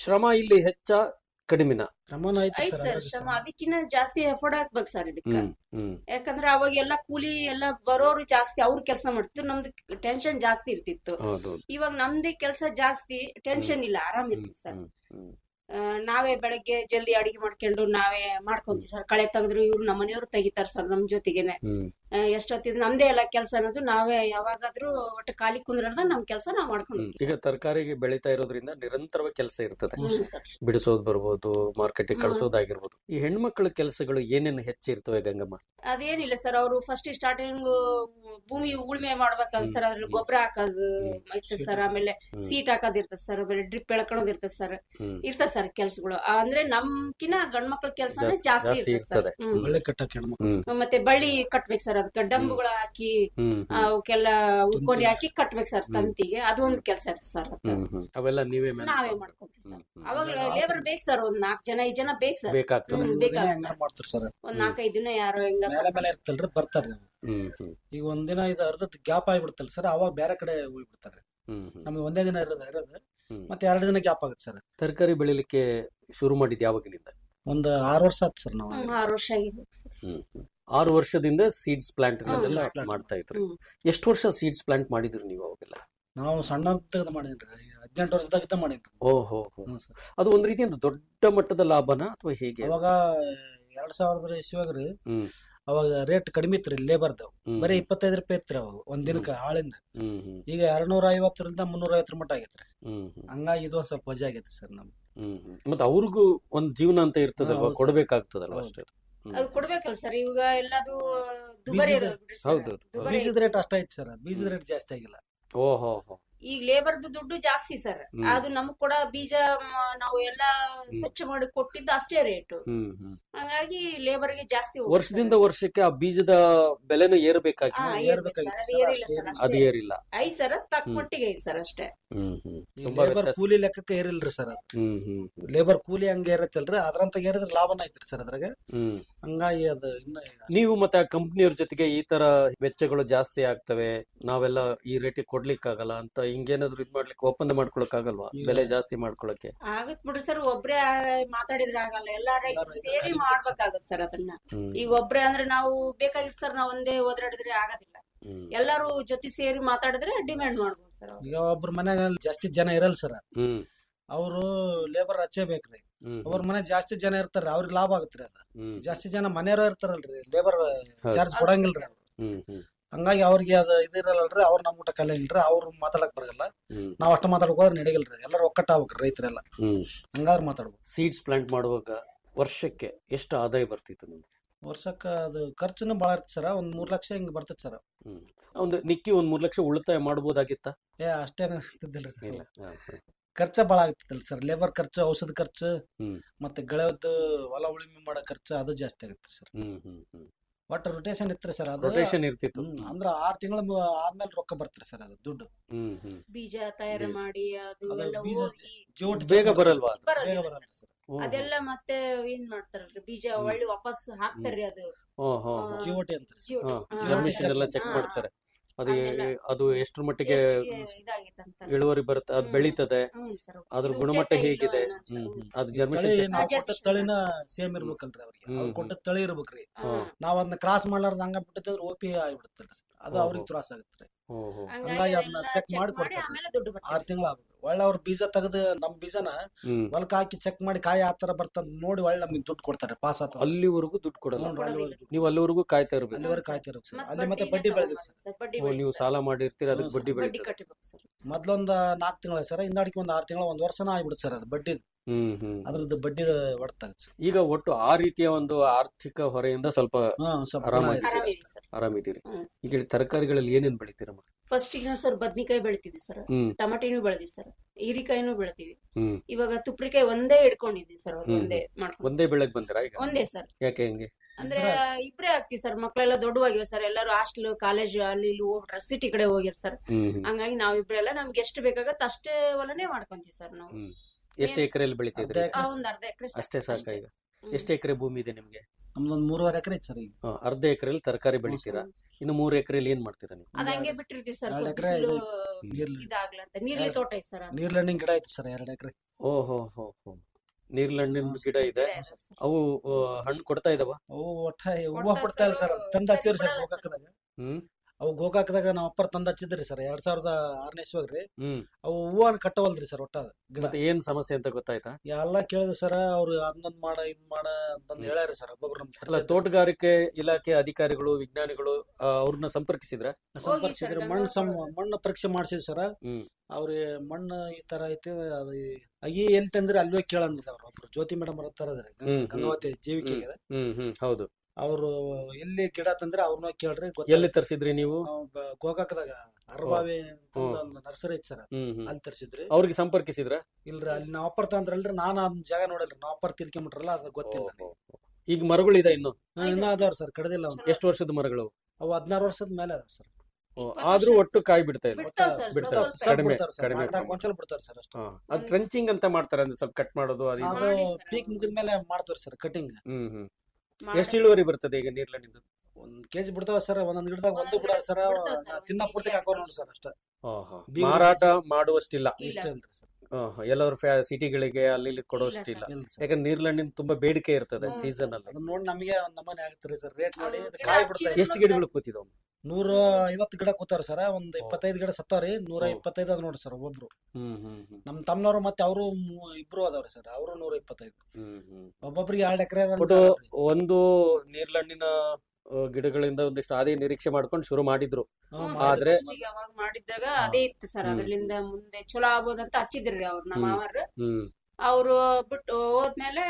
ಶ್ರಮ ಇಲ್ಲಿ ಹೆಚ್ಚ ಕಡಿಮೆನ ಕ್ರಮನ ಐತಿ ಐತ್ ಸರ್ ಸರ್ ಶ್ರಮ ಅದಕ್ಕಿನ್ನ ಜಾಸ್ತಿ ಎಫರ್ಟ್ ಹಾಕ್ಬೇಕು ಸರ್ ಇದಕ್ಕ ಹ್ಮ್ ಹ್ಮ್ ಯಾಕಂದ್ರೆ ಅವಾಗ ಎಲ್ಲ ಕೂಲಿ ಎಲ್ಲ ಬರೋರು ಜಾಸ್ತಿ ಅವ್ರ ಕೆಲಸ ಮಾಡ್ತಿದ್ರು ನಮ್ದು ಟೆನ್ಷನ್ ಜಾಸ್ತಿ ಇರ್ತಿತ್ತು ಹೌದು ಇವಾಗ ನಮ್ದೇ ಕೆಲಸ ಜಾಸ್ತಿ ಟೆನ್ಷನ್ ಇಲ್ಲ ಆರಾಮ್ ಇರ್ತೀವಿ ಸರ್ ಹ್ಮ್ ಹ್ಮ್ ಆ, ನಾವೇ ಬೆಳಗ್ಗೆ ಜಲ್ದಿ ಅಡಿಗೆ ಮಾಡ್ಕೊಂಡು ನಾವೇ ಮಾಡ್ಕೊಂತೀವಿ ಸರ್ ಕಳೆ ತೆಗೆದ್ರು ಇವ್ರು ನಮ್ಮ ಮನೆಯವ್ರು ತೆಗಿತಾರ ಸರ್ ನಮ್ ಜೊತೆಗೇನೆ ಹ್ಮ್ ಆ, ಎಷ್ಟೊತ್ತಿದ್ ನಮ್ದೇ ಎಲ್ಲ ಕೆಲಸ ಅನ್ನೋದು ನಾವೇ ಯಾವಾಗಾದ್ರೂ ಒಟ್ಟು ಖಾಲಿ ಕುಂದ್ರದ ನಮ್ ಕೆಲಸ ನಾವ್ ಮಾಡ್ಕೊಂಡು ಹ್ಮ್. ಈಗ ತರಕಾರಿ ಬೆಳೀತಾ ಇರೋದ್ರಿಂದ ನಿರಂತರವಾಗಿ ಕೆಲಸ ಇರ್ತದೆ ಹ್ಮ್ ಸರ್ ಬಿಡಿಸೋದ್ ಬರ್ಬೋದು ಮಾರ್ಕೆಟಿಗೆ ಹ್ಮ್. ಕಳ್ಸೋದಾಗಿರ್ಬೋದು ಈ ಹೆಣ್ಮಕ್ಳ ಕೆಲಸಗಳು ಏನೇನು ಹೆಚ್ಚಿರ್ತವೆ ಗಂಗಮ್ಮ ಅದೇನಿಲ್ಲ ಸರ್ ಅವರು ಫಸ್ಟ್ ಸ್ಟಾರ್ಟಿಂಗ್ ಭೂಮಿ ಉಳುಮೆ ಮಾಡ್ಬೇಕಾದ್ರೆ ಸರ್ ಅದ್ರಲ್ಲಿ ಗೊಬ್ಬರ ಹಾಕೋದು ಐತೆ ಸರ್ ಆಮೇಲೆ ಹ್ಮ್. ಸೀಟ್ ಹಾಕೋದ್ ಇರ್ತದೆ ಸರ್ ಆಮೇಲೆ ಡ್ರಿಪ್ ಎಳ್ಕೊಳೋದ್ ಇರ್ತದೆ ಸರ್ ಹ್ಮ್ ಇರ್ತದೆ ಸರ್ ಕೆಲ್ಸಗಳು ಅಂದ್ರೆ ನಮ್ಕಿನ ಗಂಡ್ ಮಕ್ಳ ಕೆಲಸನೇ ಜಾಸ್ತಿ- ಜಾಸ್ತಿ ಜಾಸ್ತಿ ಇರ್ತದೆ ಸರ್ ಇರ್ತದೆ. ಹ್ಮ್. ಒಳ್ಳೆ ಕಟ್ಟಕ್ಕೆ ಹೆಣ್ಮಕ್ಳು ಹ್ಮ್ ಮತ್ತೆ ಬಳ್ಳಿ ಕಟ್ಬೇಕು ಸರ್ ಅದಕ್ಕೆ ಡಂಬುಗಳ ಹಾಕಿ ಹ್ಮ್ ಹ್ಮ್ ಅವಕ್ಕೆಲ್ಲ ಉಟ್ಕೊಂಡು ಹಾಕಿ ಕಟ್ಬೇಕು ಸರ್ ಹ್ಮ್. ತಂತಿಗೆ ಅದು ಒಂದ್ ಕೆಲಸ ಇರ್ತದೆ ಸರ್ ಅದಕ್ಕೆ. ಹ್ಮ್ ಹ್ಮ್ ಅವೆಲ್ಲ ನೀವೇ manage ನಾವೇ ಮಾಡ್ತೀರಾ? ಮಾಡ್ಕೊಂತೀವಿ ಸರ್ ಹ್ಮ್, ಹ್ಮ್. ಅವಾಗ ಲೇಬರ್ ಬೇಕು ಸರ್ ಒಂದ್ ನಾಲ್ಕು ಜನ ಐದ್ ಜನ ಬೇಕು ಸರ್ ಬೇಕಾಗ್ತದೆ ಹ್ಮ್. ಮೂರ್ ದಿನ ಬೇಕಾಗುತ್ತೆ ಹೆಂಗಾರ ಮಾಡ್ತಾರೆ ಸರ್ ಒಂದ್ ನಾಲ್ಕೈದು ದಿನ ಯಾರೋ ಹಿಂಗ ಮೇಲೆ ಮೇಲೆ ಇರ್ತಲ್ರಿ ಬರ್ತಾರ್ರಿ ಅವ್ರು. ಹ್ಮ್ ಹ್ಮ್ ಈಗ ಒಂದಿನ ಇದು ಅರ್ಧದ್ ಗ್ಯಾಪ್ ಆಗಿಬಿಡ್ತಲ್ಲ ಸರ್ ಅವಾಗ ಬೇರೆ ಕಡೆ ಹೋಗ್ಬಿಡ್ತಾರೆ ಹ್ಮ್ ಹ್ಮ್ ನಮ್ಗೆ ಒಂದೇ ದಿನ ಇರೋದು ಇರೋದು ಹ್ಮ್. ಮತ್ತೆ ಎರಡು ದಿನ ಗ್ಯಾಪ್ ಆಗುತ್ತೆ ಸರ್ ತರಕಾರಿ ಬೆಳಿಲಿಕ್ಕೆ ಶುರು ಮಾಡಿದ್ ಯಾವಾಗಿನಿಂದ ಒಂದ್ ಆರು ವರ್ಷ ಆಯ್ತು ಸರ್ ನಾವು ಆರು ವರ್ಷ ಆಗಿರ್ಬೇಕು ಸರ್ ಹ್ಮ್ ಹ್ಮ್. ಆರು ವರ್ಷದಿಂದ ಸೀಡ್ಸ್ ಪ್ಲಾಂಟ್ ಹ್ಮ್. Seeds plant. ಮಾಡ್ತಾ ಇದ್ರಿ ಹ್ಮ್. ಎಷ್ಟು ವರ್ಷ ಸೀಡ್ಸ್ ಪ್ಲಾಂಟ್ ಮಾಡಿದ್ರಿ ನೀವು ಅವಾಗೆಲ್ಲ ನಾವು ಸಣ್ಣ ತೆಗೆದು ಮಾಡೀನ್ರಿ ಹದಿನೆಂಟು ವರ್ಷದಾಗಿದ್ದ ಮಾಡೀನ್ರಿ ಓಹೋ ಹ್ಞೂ ಸರ್ ಅದು ಒಂದ್ ರೀತಿಯಿಂದ ದೊಡ್ಡ ಮಟ್ಟದ ಲಾಭನ ಅಥವಾ ಹೇಗೆ ಅವಾಗ ಎರಡ್ ಸಾವಿರದ ಇಸ್ವಿಯಾಗ್ರಿ ಹ್ಮ್. ಅವಾಗ ರೇಟ್ ಕಡಿಮೆ ಇತ್ರಿ ಲೇಬರ್ದು ಹ್ಮ್. ಬರೀ ಇಪ್ಪತ್ತೈದು ರೂಪಾಯಿ ಇತ್ರಿ ಅವಾಗ ಒಂದ್ ದಿನಕ್ಕೆ ಆಳಿಂದ ಹ್ಮ್ ಹ್ಮ್ ಈಗ ಎರಡ್ನೂರ ಐವತ್ತರಿಂದ ಮುನ್ನೂರ ಐವತ್ತರ ಮಟ್ಟ ಆಗೈತ್ರಿ ಹ್ಮ್ ಹ್ಮ್ ಹಂಗಾಗಿ ಇದು ಒಂದ್ ಸ್ವಲ್ಪ ವಜಾ ಆಗೈತೆ ಸರ್ ನಮ್ಗೆ ಹ್ಮ್ ಹ್ಮ್. ಮತ್ತೆ ಅವ್ರಿಗೂ ಒಂದ್ ಜೀವನ ಅಂತ ಇರ್ತದಲ್ವಾ ಹೌದು ಸರ್. ಕೊಡ್ಬೇಕಾಗ್ತದಲ್ವಾ ಹೌದು. ಅಷ್ಟೇ ಹ್ಮ್. ಅದು ಕೊಡ್ಬೇಕಲ್ಲ ಸರ್ ಇವಾಗ ಎಲ್ಲದು ದುಬಾರಿ ಬೀಜದ- ಅದಾವ್ ಬಿಡ್ರಿ sir. ಹೌದು. ದುಬಾರಿ ಬೀಜದ ರೇಟ್ ಅಷ್ಟ ಐತಿ ಸರ್ ಬೀಜದ ರೇಟ್ ಜಾಸ್ತಿ ಆಗಿಲ್ಲ ಓಹೋ ಹೋ ಈಗ ಲೇಬರ್ದು ದುಡ್ಡು ಜಾಸ್ತಿ ಸರ್ ಹ್ಮ್. ಅದು ನಮಗ್ ಕೂಡ ಬೀಜ ಮ- ನಾವು ಎಲ್ಲಾ ಸ್ವಚ್ಛ ಮಾಡಿ ಕೊಟ್ಟಿದ್ದು ಅಷ್ಟೇ ರೇಟು ಹ್ಮ್ ಹ್ಮ್ ಹಂಗಾಗಿ ಲೇಬರ್ಗೆ ಜಾಸ್ತಿ ಹೋಗುತ್ತೆ ವರ್ಷದಿಂದ ವರ್ಷಕ್ಕೆ ಆ ಬೀಜದ ಬೆಲೆನೂ ಏರ್ಬೇಕಾಗಿ ಹಾ, ಏರ್ಬೇಕಾಗಿತ್ತು ಏರ್ಬೇಕು ಸರ್. ಅದು ಸರ್, ಏರಿಲ್ಲ ಅಷ್ಟೇ ಸರ್ ಏರಿಲ್ಲ. ಅದು ಅಷ್ಟೇ ಏರಿಲ್ಲ ಐದ್ ಸರ್ ತಕ್ಕ ಹ್ಮ್. ಮಟ್ಟಿಗೆ ಐದ್ ಸರ್ ಅಷ್ಟೇ ಹ್ಮ್ ಹ್ಮ್ ಈ ತುಂಬಾ ಲೇಬರ್ ವ್ಯತ್ಯಾಸ ಕೂಲಿ ಲೆಕ್ಕಕ್ಕೆ ಏರಿಲ್ರಿ ಸರ್ ಅದು ಹ್ಮ್ ಹ್ಮ್ ಹ್ಮ್. ಲೇಬರ್ ಕೂಲಿ ಹಂಗೆ ಇರತ್ತಲ್ರಿ ಅದ್ರಂತ ಏರಿದ್ರೆ ಲಾಭನ ಐತ್ರಿ ಸರ್ ಅದ್ರಾಗ ಹ್ಮ್ ಹಂಗಾಗಿ ಅದು ಇನ್ನ ನೀವು ಮತ್ತೆ ಆ ಕಂಪ್ನಿಯವ್ರ ಜೊತೆಗೆ ಈ ತರ ವೆಚ್ಚಗಳು ಜಾಸ್ತಿ ಆಗ್ತವೆ ನಾವೆಲ್ಲ ಈ ರೇಟಿಗೆ ಕೊಡ್ಲಿಕ್ಕಾಗಲ್ಲ ಅಂತ ಹಿಂಗೇನಾದ್ರು ಇದ್ ಮಾಡ್ಲಿಕ್ಕೆ ಒಪ್ಪಂದ ಮಾಡ್ಕೊಳಕ್ ಆಗಲ್ವಾ ಈಗ- ಬೆಲೆ ಜಾಸ್ತಿ ಮಾಡ್ಕೊಳಕ್ಕೆ ಆಗತ್ ಬಿಡ್ರಿ ಸರ್ ಒಬ್ರೇ ಮಾತಾಡಿದ್ರೆ ಆಗಲ್ಲ ಎಲ್ಲಾ ರೈತರು ರೈತರು ಸೇರಿ ಕಲಿಬೇಕು ಮಾಡ್ಬೇಕಾಗತ್ ಸರ್ ಅದನ್ನ ಹ್ಮ್ ಈಗ ಒಬ್ರೇ ಅಂದ್ರೆ ನಾವು ಬೇಕಾಗಿತ್ತು ಸರ್ ನಾವ್ ಒಂದೇ ಓದಾಡಿದ್ರೆ ಆಗೋದಿಲ್ಲ ಹ್ಮ್ ಎಲ್ಲಾರು ಜೊತೆ ಸೇರಿ ಮಾತಾಡಿದ್ರೆ ಡಿಮ್ಯಾಂಡ್ ಮಾಡ್ಬೋದು ಸರ್ ಅವ್ರು. ಈಗ ಒಬ್ರ ಮನ್ಯಾಗ ಜಾಸ್ತಿ ಜನ ಇರಲ್ಲ ಸರ್ ಹ್ಮ್ ಅವರು ಲೇಬರ್ ಹಚ್ಚಬೇಕ್ರಿ ಹ್ಮ್ ಅವ್ರ ಮನೆ ಜಾಸ್ತಿ ಜನ ಇರ್ತಾರ ಅವ್ರಿಗೆ ಲಾಭ ಆಗತ್ರಿ ಅದ ಹ್ಮ್ ಜಾಸ್ತಿ ಜನ ಮನೆಯವ್ರ ಇರ್ತಾರಲ್ರಿ ಲೇಬರ್ ಹೌದು. ಚಾರ್ಜ್ ಕೊಡಂಗಿಲ್ರಿ ಅವ್ರು ಹ್ಮ್ ಹ್ಮ್ ಹಂಗಾಗಿ ಅವ್ರಿಗೆ ಅದು ಇದಿರಲ್ಲಲ್ರಿ ಅವ್ರ ನಮ್ಮ ಊಟ ಕಲಿಯಲ್ರಿ ಅವ್ರು ಮಾತಾಡಕ್ ಬರಲ್ಲ ಹ್ಮ್ ನಾವ್ ಅಷ್ಟ ಮಾತಾಡಕ್ ಹೋದ್ರೆ ನಡೆಯಲ್ರಿ ಎಲ್ಲರೂ ಒಕ್ಕಟ್ಟಾಗ್ಬೇಕ್ರಿ ರೈತರೆಲ್ಲ ಹ್ಮ್ ಹಂಗಾದ್ರೆ ಮಾತಾಡ್ಬೇಕು ಸೀಡ್ಸ್ ಪ್ಲಾಂಟ್ ಮಾಡುವಾಗ ವರ್ಷಕ್ಕೆ ಎಷ್ಟು ಆದಾಯ ಬರ್ತಿತ್ತು ನಿಮ್ಗೆ ವರ್ಷಕ್ಕ ಅದು ಖರ್ಚುನು ಬಾಳ ಇರ್ತದೆ ಸರ್ ಒಂದ್ ಮೂರ್ ಲಕ್ಷ ಹಿಂಗ್ ಬರ್ತೈತಿ ಸರ್ ಹ್ಮ್ ಒಂದು ನಿಕ್ಕಿ ಒಂದ್ ಮೂರ್ ಲಕ್ಷ ಉಳಿತಾಯ ಮಾಡ್ಬೋದಾಗಿತ್ತ ಏ ಅಷ್ಟೇನ ಇರ್ತಿದ್ದಿಲ್ರಿ ಸರ್ ಇಲ್ಲ ಹಾ, ಹಾ. ಖರ್ಚ ಬಾಳ ಆಗ್ತೈತಲ್ಲ ಸರ್ ಲೇಬರ್ ಖರ್ಚು ಔಷಧ ಖರ್ಚು ಹ್ಮ್. ಮತ್ತೆ ಗಳದ್ದು ಹೊಲ ಉಳುಮೆ ಮಾಡೋ ಖರ್ಚು ಅದು ಜಾಸ್ತಿ ಆಗುತ್ತೆ ಸರ್ ಹ್ಮ್ ಹ್ಮ್ ಹ್ಮ್ ಒಟ್ಟು ರೊಟೇಷನ್ ಇತ್ರಿ ಸರ್ ಅದು ರೊಟೇಷನ್ ಇರ್ತಿತ್ತು ಹ್ಮ್, ಅಂದ್ರ ಆರ್ ತಿಂಗಳ ಆದ್ಮೇಲೆ ರೊಕ್ಕ ಬರ್ತ್ರಿ ಸರ್ ಅದು ದುಡ್ಡು ಹ್ಮ್ ಹ್ಮ್ ಬೀಜ ತಯಾರು ಬೀಜ. ಮಾಡಿ ಅದು ಅದು ಎಲ್ಲ ಬೀಜ ಹೋಗಿ ಜೀವಟ ಬೇಗ ಬರಲ್ವಾ ಅದು? ಬೇಗ ಬರೋದಿಲ್ಲ ಬರಲ್ಲ ಸರ್. ಸರ್ ಓ, ಅದೆಲ್ಲ ಮತ್ತೆ ಏನ್ ಮಾಡ್ತಾರಲ್ರಿ ಬೀಜ ಹ್ಮ್. ಒಳ್ಳೆ ವಾಪಸ್ ಹಾಕ್ತಾರ್ರಿ ಅದು ಓ, ಹೋ, ಹೋ. ಆ, ಜಿಯೋಟಿ ಅಂತಾರೆ ಸರ್. ಜೀವಟ. ಹಾ, ಹಾ, ಜರ್ಮಿಷನ್ ಎಲ್ಲ ಅದೆಲ್ಲ- ಚೆಕ್ ಹಾ, ಮಾಡ್ತಾರೆ ಅದು ಎ- ಅದೆಲ್ಲ. ಅದು ಎಷ್ಟ್ರ ಮಟ್ಟಿಗೆ ಎಷ್ಟಿಗೆ ಇದಾಗೈತಂತ ಇಳುವರಿ ಬರುತ್ತೆ ಅದು ಹ್ಮ್. ಬೆಳೀತದೆ ಹ್ಮ್ ಸರ್. ಅದ್ರ ಇದು ಗುಣಮಟ್ಟ ಹುಟ್ಟೈತೆ ಹೇಗಿದೆ ಇಲ್ವೋ ಅನ್ನೋ ಹ್ಮ್ ಅಂತ. ಹ್ಮ್. ಅದು ಈ ಜರ್ಮಿಷನ್ ತಳಿ ಚೆಕ್ ನಾವ್ ಹಾ, ಕೊಟ್ಟ ಜರ್ಮಿಷನ್ ತಳಿನ ಸೇಮ್ ಇರ್ಬೇಕಲ್ರಿ ಅವ್ರಿಗೆ ಹ್ಮ್, ಅವ್ರು ಹ್ಮ್. ಕೊಟ್ಟ ತಳಿ ಇರ್ಬೇಕ್ರಿ ಹಾ. ನಾವ್ ಅದನ್ನ ಕ್ರಾಸ್ ಮಾಡ್ಲಾರ್ದ ಹಂಗ ಬಿಟ್ಟಿದ್ರೆ ಓಪಿ ಆಗ್ಬಿಡುತ್ತಲ್ಲ ಸರ್ ಅದು ಓಹೋ. ಅವ್ರಿಗೆ ತ್ರಾಸ ಆಗುತ್ತೆ ಓ, ಹೋ. ಹಂಗಾಗಿ ಹಂಗಾಗಿ ಅದನ್ನ ಅದೆಲ್ಲ ಚೆಕ್ ಚೆಕ್ ಮಾಡಿ ಮಾಡಿ ಕೊಡ್ತಾರೆ. ಆಮೇಲೆ ದುಡ್ಡು ಬರ್ತದೆ ಆರ್ ತಿಂಗಳ ಆಗ್ಬೇಕು ಒಳ್ಳೆ ಅವ್ರ ಬೀಜ ತೆಗೆದು ನಮ್ ಬೀಜನ ಹ್ಮ್ ಹೊಲಕ್ ಹಾಕಿ ಚೆಕ್ ಮಾಡಿ ಕಾಯಿ ಆ ತರ ಬರ್ತದ ನೋಡಿ ಒಳ್ಳೆ ನಮ್ಗೆ ದುಡ್ಡು ಕೊಡ್ತಾರೆ ಪಾಸ್ ಆತ ಅಲ್ಲಿವರೆಗೂ ದುಡ್ಡು ಕೊಡಲ್ಲ ಹ್ಞೂ, ಕೊಡೋದಿಲ್ಲ ಸರ್. ನೀವು ಅಲ್ಲಿವರೆಗೂ ಕಾಯ್ತಾ ಇರ್ಬೇಕು ಅಲ್ಲಿವರೆಗೆ ಸರ್. ಕಾಯ್ತಿರ್ಬೇಕು ಸರ್ ಮತ್ತ್ ಅಲ್ಲಿ ಮತ್ತೆ ಬಡ್ಡಿನೇ ಬಡ್ಡಿ ಬೆಳೆದಿದೆ ತಗೊಂಬರ್ಬೇಕು ಸರ್ ಸರ್, ಬಡ್ಡಿ ಓ, ನೀವು ಬೆಳೆದಿದೆ ಸಾಲ ಮಾಡಿರ್ತೀರ ಅದಕ್ಕೆ ಹ್ಞೂ, ಬಡ್ಡಿ ಸರ್. ಬಡ್ಡಿ ಬೆಳೀತದೆ ಕಟ್ಟಬೇಕು ಸರ್ ಮೊದ್ಲೊಂದ್ ನಾಲ್ಕು ತಿಂಗಳ ಸರ್ ಹಿಂದಾಡಿಕೆ ಒಂದ್ ಆರ್ ತಿಂಗಳ ಒಂದ್ ವರ್ಷನ ಆಗ್ಬಿಡುತ್ತೆ ಸರ್ ಅದು ಬಡ್ಡಿ ಹ್ಮ್ ಹ್ಮ್ ಅದ್ರದ್ದು ಬಡ್ಡಿ ಹೊಡ್ತಾಗುತ್ತೆ ಸರ್ ಈಗ ಒಟ್ಟು ಆ ರೀತಿಯ ಒಂದು ಆರ್ಥಿಕ ಹೊರೆಯಿಂದ ಸ್ವಲ್ಪ ಹ್ಮ್ ಸ್ವಲ್ಪ ಆರಾಮಾಗಿ ಗುಣ ಇದೆ ಸರ್. ಆರಾಮಿದೆ ಸರ್ ಆರಾಮಿದ್ದೀರಿ ಹ್ಮ್. ಈಗ ಹೇಳಿ ತರಕಾರಿಗಳಲ್ಲಿ ಏನೇನ್ ಬೆಳಿತೀರಮ್ಮ ಫಸ್ಟ್ ಈಗ ಸರ್ ಬದ್ನಿಕಾಯಿ ಬೆಳಿತಿದ್ವಿ ಸರ್ ಹ್ಮ್ ಟಮಾಟಿನೂ ಬೆಳೆದಿವಿ ಸರ್ ಹೀರಿಕಾಯಿನೂ ಬೆಳಿತೀವಿ ಹ್ಮ್ ಇವಾಗ ತುಪ್ರಿಕಾಯಿ ಒಂದೇ ಇಟ್ಕೊಂಡಿದ್ವಿ ಸರ್ ಅದು ಹ್ಮ್. ಒಂದೇ ಮಾಡ್ಕೊಂಡು ಒಂದೇ ಬೆಳೆಗ್ ಬಂದಿರಾ ಈಗ ಒಂದೇ ಸರ್ ಯಾಕೆ ಹೆಂಗೆ ಅಂದ್ರೆ ಇಬ್ರೇ ಆಗ್ತಿವಿ ಸರ್ ಮಕ್ಕಳೆಲ್ಲ ದೊಡ್ಡವಾಗಿವೆ ಸರ್ ಎಲ್ಲರೂ ಹಾಸ್ಟೆಲ್ ಕಾಲೇಜ್ ಅಲ್ಲಿ ಇಲ್ಲಿ ಹೋಗ್ಬಿಟ್ರೆ ಸಿಟಿ ಕಡೆ ಹೋಗಿರ್ ಸರ್ ಹ್ಮ್ ಹ್ಮ್ ಹಂಗಾಗಿ ನಾವಿಬ್ರೆಲ್ಲ ನಮ್ಗೆ ಎಷ್ಟು ಬೇಕಾಗತ್ತೆ ಅಷ್ಟೇ ಹೊಲನೇ ಮಾಡ್ಕೊಂತೀವಿ ಸರ್ ನಾವು ಹ್ಮ್ ಎಷ್ಟು ಎಕರೆಯಲ್ಲಿ ಬೆಳಿತಿದ್ರಿ ಅರ್ಧ ಆ, ಎಕರೆ ಒಂದ್ ಅರ್ಧ ಎಕರೆ ಅಷ್ಟೇ ಸಾಕ ಈಗ ಎಷ್ಟು ಎಕರೆ ಭೂಮಿ ಇದೆ ನಿಮ್ಗೆ ನಮ್ದೊಂದ್ ಮೂರುವರೆ ಎಕರೆ ಐತೆ ಸರ್ ಈಗ ಹಾ, ಅರ್ಧ ಎಕರೆಯಲ್ಲಿ ತರಕಾರಿ ಬೆಳಿತೀರಾ ಇನ್ನು ಮೂರು ಎಕರೆಯಲ್ಲಿ ಏನ್ ಮಾಡ್ತೀರಾ ನೀವು ಅದ ಹಂಗೆ ಬಿಟ್ಟಿರ್ತೀವಿ ಸರ್ ಎರಡ್ ಸ್ವಲ್ಪ ಎಕರೆ ಬಿಸಿಲು ನೀರ್ಲಿ ಇದಾಗ್ಲಂತ ನೀರ್ಲಿ ತೋಟ ಐತೆ ಸರ್ ನೀರ್ಲೆಣ್ಣಿನ ಗಿಡ ಐತೆ ಸರ್ ಎರಡ್ ಎಕರೆ ಓಹೋ ಹೋ ಹೋ ನೀರ್ಲಣ್ಣಿನ ಗಿಡ ಇದೆ ಅವು ಆ, ಹಣ್ಣು ಕೊಡ್ತಾ ಇದಾವ ಅವು ಒಟ್ಟ ಹೂವ ಕೊಡ್ತಾವ್ ಬಿಡ್ತಾ ಇಲ್ಲ ಸರ್ sir. ತಂದ ಹಚ್ಚಿರಿ ಸರ್ ಬಿಡಲ್ಲ sir. ಗೋಕಾಕದಾಗ ಹ್ಮ್ ಅವು ಗೋಕಾಕದಾಗ ನಮ್ಮ ಅಪ್ಪರ್ ತಂದ ಹಚ್ಚಿದ್ರಿ ಸರ್ ಎರಡ್ ಸಾವಿರದ ಆರನೇ ಇಸ್ವಾಗ್ರಿ ಹ್ಮ್ ಅವು ಹೂವನ್ ಕಟ್ಟವಲ್ರಿ ಸರ್ ಒಟ್ಟ ಗಿಡ ಮತ್ತೆ ಏನ್ ಸಮಸ್ಯೆ ಅಂತ ಗೊತ್ತಾಯ್ತಾ ಎಲ್ಲ ಕೇಳಿದ್ರು ಸರ್ ಅವ್ರು ಅದನ್ನೊಂದ್ ಮಾಡ ಇದ್ ಮಾಡ ಅಂತಂದ್ ಹೇಳ್ಯಾರಿ ಸರ್ ಒಬ್ಬೊಬ್ರು ನಮ್ ಅಲ್ಲ ತೋಟಗಾರಿಕೆ ಇಲಾಖೆ ಅಧಿಕಾರಿಗಳು ವಿಜ್ಞಾನಿಗಳು ಆ, ಅವ್ರನ್ನ ಸಂಪರ್ಕಿಸಿದ್ರ ಸಂಪರ್ಕಿಸಿದ್ರು ಹೋಗಿ sir, ಮಣ್ಣು ಸಂ ಗಂಗಾವತಿ ಮಣ್ಣು ಪರೀಕ್ಷೆ ಮಾಡ್ಸಿದ್ವಿ ಸರ್ ಹ್ಮ್ ಅವ್ರಿಗೆ ಮಣ್ಣು ಈ ತರ ಐತಿ ಅದು ಅಯ್ಯ ಎಲ್ಲಿ ತಂದ್ರಿ ಅಲ್ವೇ ಕೇಳಂದಿಲ್ಲ ಅವ್ರು ಒಬ್ರು ಜ್ಯೋತಿ ಮೇಡಮ್ ಹತ್ತಾರ ಹ್ಮ್, ಹ್ಮ್. ಗಂಗಾವತಿ ಜೀವಿಕೆಗೆ ಹ್ಮ್ ಹ್ಮ್ ಹೌದು ಅವ್ರು ಎಲ್ಲಿ ಗಿಡ ತಂದ್ರೆ ಅವ್ರನ್ನ ಕೇಳ್ರಿ ಎಲ್ಲಿ ತರ್ಸಿದ್ರಿ ನೀವು ನಾವು ಬ- ಗೋಕಾಕದಾಗ ಅರ್ಬಾವಿ ಅಂತಂದ್ ಒಂದು ನರ್ಸರಿ ಐತಿ ಸರ್ ಹ್ಮ್ ಹ್ಮ್ ಅಲ್ಲಿ ತರ್ಸಿದ್ರಿ ಅವ್ರಿಗೆ ಸಂಪರ್ಕಿಸಿದ್ರ ಇಲ್ರಿ ಅಲ್ಲಿ ನಾವ್ ಅಪ್ಪರ್ ತಂದ್ರಲ್ರಿ ನಾನು ಅದ್ ಜಾಗ ನೋಡಿಲ್ರಿ ನಾವ್ ಅಪ್ಪರ್ ತಿರ್ಕೊಂಬಿಟ್ರಲ್ಲ ಅದು ಗೊತ್ತಿಲ್ಲ ಓಹೋ. ಈಗ ಮರಗಳಿದೆ ಇನ್ನು ಹಾ, ಇನ್ನ ಅದಾವ್ರಿ ಸರ್ ಕಡ್ದಿಲ್ಲ ಅವ್ನು ಎಷ್ಟು ವರ್ಷದ ಮರಗಳು ಅವು ಹದಿನಾರು ವರ್ಷದ ಮೇಲೆ ಅದಾವ ಸರ್ ಓ, ಇಪ್ಪತ್ತು ಆದ್ರೂ ವರ್ಷ ಒಟ್ಟು ಕಾಯಿ ಬಿಡ್ತಾ ಇಲ್ಲ ಬಿಡ್ತಾವ್ sir, ಬಿಡ್ತಾವ್. ಸ್ವಲ್ಪ ಸ್ವಲ್ಪ. ಸ್ವಲ್ಪ ಕಡಿಮೆ, ಬಿಡ್ತಾರ ಸರ್ ಕಡಿಮೆ. ನಾಲ್ಕು ಒಂದ್ಸಲ ಬಿಡ್ತಾರ ಸರ್ ಅಷ್ಟೇ ಹಾ. ಅದ್ ಟ್ರೆಂಚಿಂಗ್ ಅಂತ ಮಾಡ್ತಾರೆ ಅಂದ್ರೆ ಸ್ವಲ್ಪ ಕಟ್ ಮಾಡೋದು ಅದು ಇದು. ಅದು ಮಾಡಿ sir, ಪೀಕ್ ಅದು. ಮುಗಿದ್ಮೇಲೆ ಮಾಡ್ತಾವ್ರಿ ಸರ್ ಕಟಿಂಗ್ ಹ್ಮ್ ಹ್ಮ್ ಮಾಡಿ. ಎಷ್ಟು ಇಳುವರಿ ಬರ್ತದೆ ಈಗ ನೀರ್ಲಣ್ಣಿಂದು ಒಂದ್ ಕೆಜಿ ಬಿಡ್ತಾವ ಸರ್ ಒಂದೊಂದ್ ಗಿಡದಾಗ ಒಂದು ಒಂದೊಂದ್ ಬಿಡಾರ ಸರ್ ಬಿಡ್ತಾವ್ sir, ಒಂದ್ ತಿನ್ನ ಕೆಜಿ ಪೂರ್ತಿ ಹಾಕೋರ್ ನೋಡ್ರಿ ಸರ್ ಅಷ್ಟೇ ಬೀಗರು ಮಾರಾಟ ಮಾಡುವಷ್ಟಿಲ್ಲ ಇಲ್ಲ ಇಷ್ಟ sir. ಇಲ್ರಿ ಸರ್ ಎಲ್ಲರೂ ಸಿಟಿಗಳಿಗೆ ಅಲ್ಲಿ ಇಲ್ಲಿ ಕೊಡೋಷ್ಟಿಲ್ಲ ಇಲ್ಲ ಸರ್ ಯಾಕಂದ್ರೆ ನೀರ್ಲಣ್ಣಿನ ತುಂಬಾ ಬೇಡಿಕೆ ಇರ್ತದೆ ಹ್ಮ್. ಸೀಸನ್ ಅಲ್ಲಿ ಅದನ್ನ ನೋಡಿ ನಮಗೆ ಒಂದ್ ನಮನೆ ಆಗ್ತರಿ ಸರ್ ರೇಟ್ ನೋಡಿ ಅದು ಅದು ಗಿಡ ಕಾಯಿ ಹಚ್ಚಿ ಬಿಡ್ತಾ ಎಷ್ಟು ಗಿಡಗಳು ಕೂತಿದಾವ್ ನೂರ ಐವತ್ತು ಗಿಡ ಕೂತಾರ ಸರ್ ಒಂದ್ ಇಪ್ಪತ್ತೈದು ಗಿಡ ಸತ್ತಾವ್ರಿ ನೂರ ಓ. ಇಪ್ಪತ್ತೈದು ಅದ ನೋಡ್ರಿ ಸರ್ ಒಬ್ಬೊಬ್ರು ಹ್ಮ್ ಹ್ಮ್ ಹ್ಮ್ ನಮ್ ತಮ್ಮನವ್ರು ಮತ್ತೆ ಅವರು ಇಬ್ರು ಅದಾವ್ರಿ ಸರ್ ಅವರು ನೂರ ಇಪ್ಪತ್ತೈದು ಹ್ಮ್ ಹ್ಮ್ ಒಬ್ಬೊಬ್ರಿಗೆ ಎರಡ್ ಎಕರೆ ಒಟ್ಟು ಒಂದು ನೀರ್ಲಣ್ಣಿನ ಆ, ಗಿಡಗಳಿಂದ ಒಂದಿಷ್ಟು ಆದಾಯ ನಿರೀಕ್ಷೆ ಮಾಡ್ಕೊಂಡು ಶುರು ಮಾಡಿದ್ರು ಹ್ಮ್, ಆದ್ರೆ- first ಗೆ ಅವಾಗ ಮಾಡಿದ್ದಾಗ ಅದೇ ಇತ್ತು ಸರ್ ಹ್ಮ್. ಅದ್ರಲಿಂದ ಮುಂದೆ ಚಲೋ ಆಗ್ಬೋದಂತ ಹಚ್ಚಿದ್ರಿ ಅವ್ರು ನಮ್ಮ ಹ್ಮ್. ಮಾವರು ಹ್ಮ್ ಅವ್ರು ಬಿಟ್ಟು ಹೋದ್ಮೇಲೆ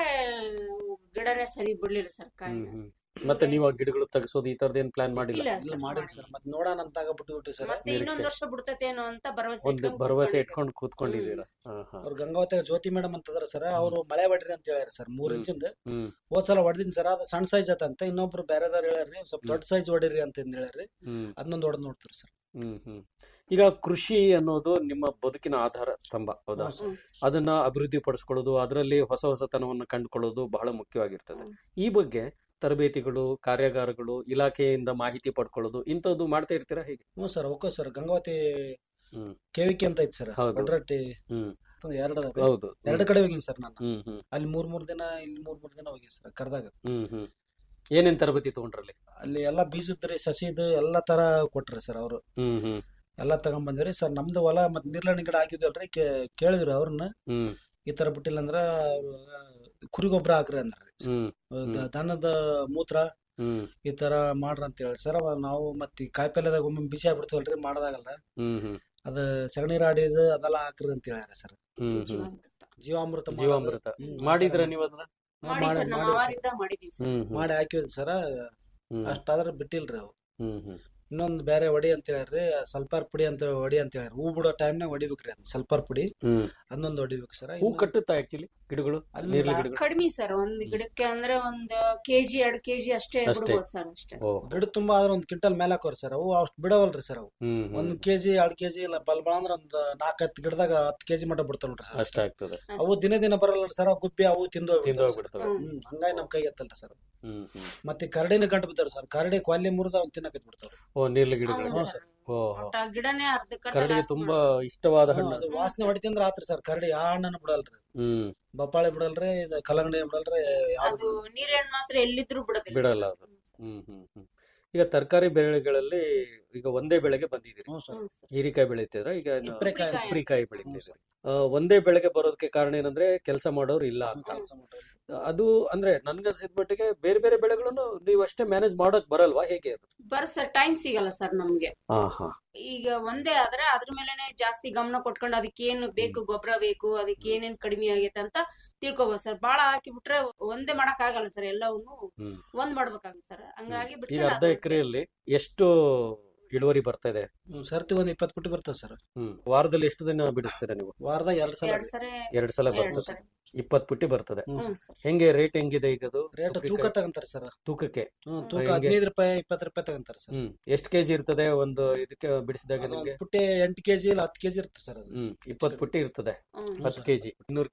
ಗಿಡನೇ ಸರಿ ಬಿಡ್ಲಿಲ್ಲ ಸರ್ ಹ್ಮ್ ಕಾಯಿನ ಹ್ಮ್ ಮತ್ತೆ ನೀವು ಆ ಗಿಡಗಳು ತೆಗೆಸೋದು ಈ ತರದ್ ಏನ್ ಪ್ಲಾನ್ ಮಾಡಿಲ್ಲ ಇಲ್ಲ ಇಲ್ಲ sir, ಮಾಡಿಲ್ಲ ಮಾಡಿಲ್ಲ. ಸರ್ ಮತ್ತೆ ನೋಡೋಣ ಅಂತ ಬಿಟ್ಟು ಬಿಟ್ಟು ಸರ್ ಮತ್ತೆ ನಿರೀಕ್ಷೆ. ಇನ್ನೊಂದ್ ವರ್ಷ ಬಿಡ್ತತೇನೋ ಅಂತ ಭರವಸೆ ಒಂದು ಇಟ್ಕೊಂಡ್ ಭರವಸೆ ಕೂತ್ಕೊಂಡಿದ್ದೆ. ಇಟ್ಕೊಂಡು ಕೂತ್ಕೊಂಡಿದ್ದೀರಾ ಹಾ ಹಾ ಅವ್ರು ಗಂಗಾವತಿ ಜ್ಯೋತಿ ಮೇಡಮ್ ಅಂತಂದ್ರ ಸರ್ ಅವ್ರು ಮಳೆ ಹೊಡ್ರಿ ಅಂತ ಹೇಳ್ಯಾರ ಸರ್ ಮೂರ್ ಹ್ಮ್. ಇಂಚಿಂದ ಹ್ಮ್ ಹೋದ್ ಸಲ ಹೊಡೆದಿನ್ ಸರ್ ಅದು ಸಣ್ಣ ಸೈಜ್ ಅಂತ ಇನ್ನೊಬ್ರು ಬೇರೆದಾರ ಹೇಳ್ಯಾರ್ರಿ ಸ್ವಲ್ಪ ದೊಡ್ಡ ಸೈಜ್ ಹೊಡಿರಿ ಅಂತ ಹೇಳ್ಯಾರ್ರಿ ಹ್ಮ್ ಅದನ್ನೊಂದು ಹೊಡೆದ್ ನೋಡ್ತೀರಿ ಸರ್ ಹ್ಮ್ ಹ್ಮ್ ಈಗ ಕೃಷಿ ಅನ್ನೋದು ನಿಮ್ಮ ಬದುಕಿನ ಆಧಾರ ಸ್ತಂಭ ಹೌದಾ ಹೌದು ಹ್ಮ್. ಅದನ್ನ ಅಭಿವೃದ್ಧಿ ಪಡಿಸ್ಕೊಳ್ಳೋದು ಅದರಲ್ಲಿ ಹೊಸ ಹೊಸತನವನ್ನು ಕಂಡುಕೊಳ್ಳೋದು ಬಹಳ ಮುಖ್ಯವಾಗಿರ್ತದೆ ಹ್ಮ್. ಈ ಬಗ್ಗೆ ತರಬೇತಿಗಳು ಕಾರ್ಯಾಗಾರಗಳು ಇಲಾಖೆಯಿಂದ ಮಾಹಿತಿ ಪಡ್ಕೊಳ್ಳೋದು ಇಂಥದ್ದು ಮಾಡ್ತಾ ಇರ್ತೀರಾ ಹೇಗೆ ಹ್ಞೂ ಸರ್ ಓಕೆ ಸರ್ ಗಂಗಾವತಿ ಹ್ಮ್. ಕೆವಿಕೆ ಅಂತ ಐತಿ ಸರ್ ಹೌದು. ಒಡ್ರಟ್ಟಿ ಹ್ಮ್ ಎರಡು ಅದಾವ ಹೌದು ಎರಡು ಕಡೆ ಹೋಗಿನಿ ಸರ್ ನಾನು ಹ್ಮ್ ಹ್ಮ್ ಅಲ್ಲಿ ಮೂರ್ ಮೂರ್ ದಿನ ಇಲ್ಲಿ ಮೂರ್ ಮೂರ್ ದಿನ ಹೋಗಿ ಸರ್ ಕರ್ದಾಗ ಹ್ಮ್ ಹ್ಮ್ ಏನೇನ್ ತರಬೇತಿ ತಗೊಂಡ್ರಲ್ಲಿ ಅಲ್ಲಿ ಎಲ್ಲಾ ಬೀಜದ್ರಿ ಸಸಿದು ಎಲ್ಲಾ ತರ ಕೊಟ್ರಿ ಸರ್ ಅವರು ಹ್ಮ್ ಹ್ಮ್ ಎಲ್ಲಾ ತಗೊಂಡ್ ಬಂದಿರಿ ಸರ್ ನಮ್ದು ಹೊಲ ಮತ್ ನೀರ್ಲಣ್ಣಿ ಗಿಡ ಹಾಕಿದ್ವಲ್ರಿ ಕೇ- ಕೇಳಿದ್ರಿ ಅವ್ರನ್ನ ಹ್ಮ್ ಈ ತರ ಬಿಟ್ಟಿಲ್ಲ ಅಂದ್ರ ಅವ್ರು ಕುರಿ ಗೊಬ್ಬರ ಹಾಕ್ರಿ ಅಂದ್ರಿ ಹ್ಮ್ ದ- ದನದ ಮೂತ್ರ ಹ್ಮ್ ಈ ತರ ಮಾಡ್ರಿ ಅಂತ ಹೇಳಿ ಸರ್ ನಾವು ಮತ್ತೆ ಈ ಕಾಯಿಪಲ್ಯದಾಗ ಒಮ್ಮೆ ಬಿಸಿ ಆಗ್ಬಿಡ್ತೀವಲ್ರಿ ಮಾಡೋದಾಗಲ್ಲ ಹ್ಮ್ ಹ್ಮ್ ಅದ ಸಗಣಿ ರಾಡಿದು ಅದೆಲ್ಲ ಹಾಕ್ರಿ ಅಂತ ಹೇಳ್ಯಾರ ಸರ್ ಹ್ಮ್ ಹ್ಮ್ ಜೀವಾಮೃತ. ಜೀವಾಮೃತ ಮಾಡೋದು. ಜೀವಾಮೃತ ಹ್ಮ್. ಮಾಡಿದ್ರ ನೀವು ಅದನ್ನ ಮಾಡಿ ಮಾಡಿ- ಸರ್ ನಮ್ಮ ಮಾಡಿ ಮಾವಾರಿದ್ದ ಮಾಡಿದೀವಿ ಸರ್ ಹ್ಮ್ ಹ್ಮ್ ಮಾಡಿ ಹಾಕಿದ್ವಿ ಸರ್ ಹ್ಮ್ ಅಷ್ಟಾದ್ರ ಬಿಟ್ಟಿಲ್ರಿ ಅವು ಹ್ಮ್ ಹ್ಮ್ ಇನ್ನೊಂದ್ ಬೇರೆ ಹೊಡಿ ಅಂತ ಹೇಳ್ರಿ ಸಲ್ಫರ್ ಪುಡಿ ಅಂತ ಹೊಡಿ ಅಂತ ಹೇಳ್ರಿ ಹೂ ಬಿಡೋ ಟೈಮ್ನಾಗ ಹೊಡಿಬೇಕ್ರಿ ಅದ್ ಸಲ್ಫರ್ ಪುಡಿ ಹ್ಮ್ ಅದನ್ನೊಂದು ಹೊಡಿಬೇಕು ಸರ್ ಹೂ ಕಟ್ಟುತ್ತಾ ಆಕ್ಚುಲಿ ಗಿಡಗಳು ಅಲ್ಲಿ ನೀರ್ಲಿ ನಾ- ಗಿಡಗಳು ಕಡಿಮೆ ಸರ್ ಒಂದ್ ಗಿಡಕ್ಕೆ ಅಂದ್ರೆ ಒಂದ್ ಕೆಜಿ ಎರಡ್ ಕೆಜಿ ಅಷ್ಟೇ ಅಷ್ಟೇ. ಬಿಡ್ಬೋದು ಸರ್ ಅಷ್ಟೇ ಓ ಗಿಡ ತುಂಬಾ ಆದ್ರ ಒಂದ್ ಕ್ವಿಂಟಲ್ ಮೇಲೆ ಹಾಕೋರಿ ಸರ್ ಅವು ಅಷ್ಟ್ ಬಿಡವಲ್ರಿ ಸರ್ ಅವು ಹ್ಮ್ ಹ್ಮ್ ಒಂದ್ ಕೆಜಿ ಎರಡ್ ಕೆಜಿ ಇಲ್ಲ ಬಲ್ ಬಳ ಅಂದ್ರ ಒಂದ್ ನಾಲ್ಕ್ ಹತ್ತು ಗಿಡದಾಗ ಹತ್ತು ಕೆಜಿ ಮಟ್ಟ ಬಿಡ್ತಾವ ನೋಡ್ರಿ ಸರ್ ಅಷ್ಟ ಆಗ್ತದೆ ಅವು ದಿನ ದಿನ ಬರಲ್ಲ ಸರ್ ಅವು ಗುಬ್ಬಿ ಅವು ತಿಂದು ತಿಂದು ಹೋಗ್ಬಿಡ್ತಾವ್ sir. ಹೋಗ್ಬಿಡ್ತವೆ ಹ್ಮ್. ಹ್ಮ್ ಹಂಗಾಗಿ ನಮ್ ಕೈ ಎತ್ತಲ್ರಿ ಸರ್ ಹ್ಮ್ ಹ್ಮ್ ಮತ್ತೆ ಕರಡಿನ ಗಂಟು ಬಿದ್ದಾರ ಸರ್ ಕರಡಿ ಕ್ವಾಲಿ ಮುರಿದ ಅವ್ನ್ ತಿನ್ನಕತ್ ಬಿಡ್ತಾವ ಓ ನೀರ್ಲಿ ಗಿಡಗಳು ಹೌದು ಹ್ಞೂ ಸರ್. ಓ ಒಟ್ಟ ಗಿಡನೇ ಅರ್ಧ ಕರಡಿಗೆ ತುಂಬಾ ಇಷ್ಟವಾದ ಹಣ್ಣು ಅದು ವಾಸನೆ ಹೊಡಿತಂದ್ರ ಆತ್ರಿ ಸರ್ ಕರಡಿ ಆ ಹಣ್ಣನ್ನು ಬಿಡಲ್ರಿ ಹ್ಮ್ ಬಪ್ಪಾಳಿ ಬಿಡಲ್ರಿ ಇದು ಕಲ್ಲಂಗಡಿ ಬಿಡಲ್ರಿ ಯಾವ್ದು ಅದು ನೀರಿನ ಮಾತ್ರ ಎಲ್ಲಿದ್ರು ಬಿಡೋದಿಲ್ಲ ಬಿಡಲ್ಲ sir. ಅದು. ಹ್ಮ್ ಹ್ಮ್ ಹ್ಮ್ ಈಗ ತರಕಾರಿ ಬೆಳೆಗಳಲ್ಲಿ ಈಗ ಒಂದೇ ಬೆಳೆಗೆ ಬಂದಿದ್ದೀರಿ ಹ್ಞೂ ಸರ್ ಹ್ಮ್ sir. ಹೀರಿಕಾಯಿ ಬೆಳಿತಿದ್ರ ಈಗ ಏನು ಇಪ್ರೆಕಾಯಿ ಇಪ್ರೆಕಾಯಿ. ಉಪ್ರಿಕಾಯಿ ಹ್ಞೂ ಬೆಳಿತಿದ್ರಿ ಸರ್ ಆ, ಒಂದೇ ಬೆಳೆಗೆ ಬರೋದಕ್ಕೆ ಕಾರಣ ಏನಂದ್ರೆ ಕೆಲಸ ಮಾಡೋರು ಇಲ್ಲ ಅಂತ ಕೆಲ್ಸ ಮಾಡ್ರಿ. ಅದು ಅಂದ್ರೆ ನನ್ಗನ್ಸಿದ ಮಟ್ಟಿಗೆ ಬೇರೆ ಬೇರೆ ಬೆಳೆಗಳನ್ನು ನೀವು ಅಷ್ಟೇ ಮ್ಯಾನೇಜ್ ಮಾಡಕ್ ಬರಲ್ವಾ ಹೇಗೆ ಅದು ಬರ್ ಸರ್ ಟೈಮ್ ಸಿಗಲ್ಲ ಸರ್ ನಮ್ಗೆ ಹಾ ಹಾ ಈಗ ಒಂದೇ ಆದ್ರೆ ಅದ್ರ ಮೇಲೆನೆ ಜಾಸ್ತಿ ಗಮನ ಕೊಟ್ಕೊಂಡು ಅದಕ್ಕೆ ಏನು ಬೇಕು ಗೊಬ್ಬರ ಬೇಕು ಅದಕ್ಕೆ ಏನೇನ್ ಕಡಿಮೆ ಆಗೈತೆ ಅಂತ ತಿಳ್ಕೊಬೋದು ಸರ್ ಬಾಳ ಹಾಕಿ ಬಿಟ್ರೆ ಒಂದೇ ಮಾಡಕ್ ಆಗಲ್ಲ ಸರ್ ಎಲ್ಲವನ್ನು ಹ್ಮ್. ಒಂದ್ ಮಾಡ್ಬೇಕಾಗುತ್ತೆ ಸರ್ ಹಂಗಾಗಿ ಈಗ ಬಿಟ್ರೆ ಅರ್ಧ ಎಕರೆಯಲ್ಲಿ ಎಷ್ಟು ಇಳುವರಿ ಬರ್ತಾ ಇದೆ ಹ್ಮ್, ಸರ್ತಿ ಒಂದ್ ಇಪ್ಪತ್ತು ಪುಟ್ಟಿ ಬರ್ತದೆ ಸರ್ ಹ್ಮ್ ವಾರದಲ್ಲಿ ಎಷ್ಟು ದಿನ ಬಿಡಿಸ್ತೀರಾ ನೀವು ವಾರದಾಗ ಎರಡ್ ಸಲ ಎರಡ್ ಸರಿ ಎರಡ್ ಸಲ ಎರಡ್ ಬರ್ತದೆ ಸರಿ ಇಪ್ಪತ್ ಪುಟ್ಟಿ ಬರ್ತದೆ ಹ್ಮ್ ಹ್ಮ್ ಸರ್ ಹೆಂಗೆ ರೇಟ್ ಹೆಂಗಿದೆ ಈಗ ಅದು ರೇಟ್ ತೂಕ ಉಪ್ರಿಕಾಯಿ ತಗಂತಾರ ಸರ್ ತೂಕಕ್ಕೆ ಹ್ಮ್ ತೂಕ ಹೆಂಗೆ? ಹದಿನೈದು ರೂಪಾಯಿ ಇಪ್ಪತ್ತು ರೂಪಾಯಿ ತಗಂತಾರ ಸರ್ ಹ್ಮ್ ಎಷ್ಟು ಕೆಜಿ ಇರ್ತದೆ ಒಂದು ಇದಕ್ಕೆ ಬಿಡಿಸಿದಾಗ ನಿಮ್ಗೆ ಪುಟ್ಟಿ ಎಂಟು ಕೆಜಿ ಇಲ್ಲ ಹತ್ತು ಕೆಜಿ ಇರುತ್ತೆ ಸರ್ ಅದು ಹ್ಮ್ ಇಪ್ಪತ್ ಪುಟ್ಟಿ ಇರ್ತದೆ ಹ್ಮ್ ಹತ್ತು ಕೆಜಿ ಇನ್ನೂರು ಕೆಜಿ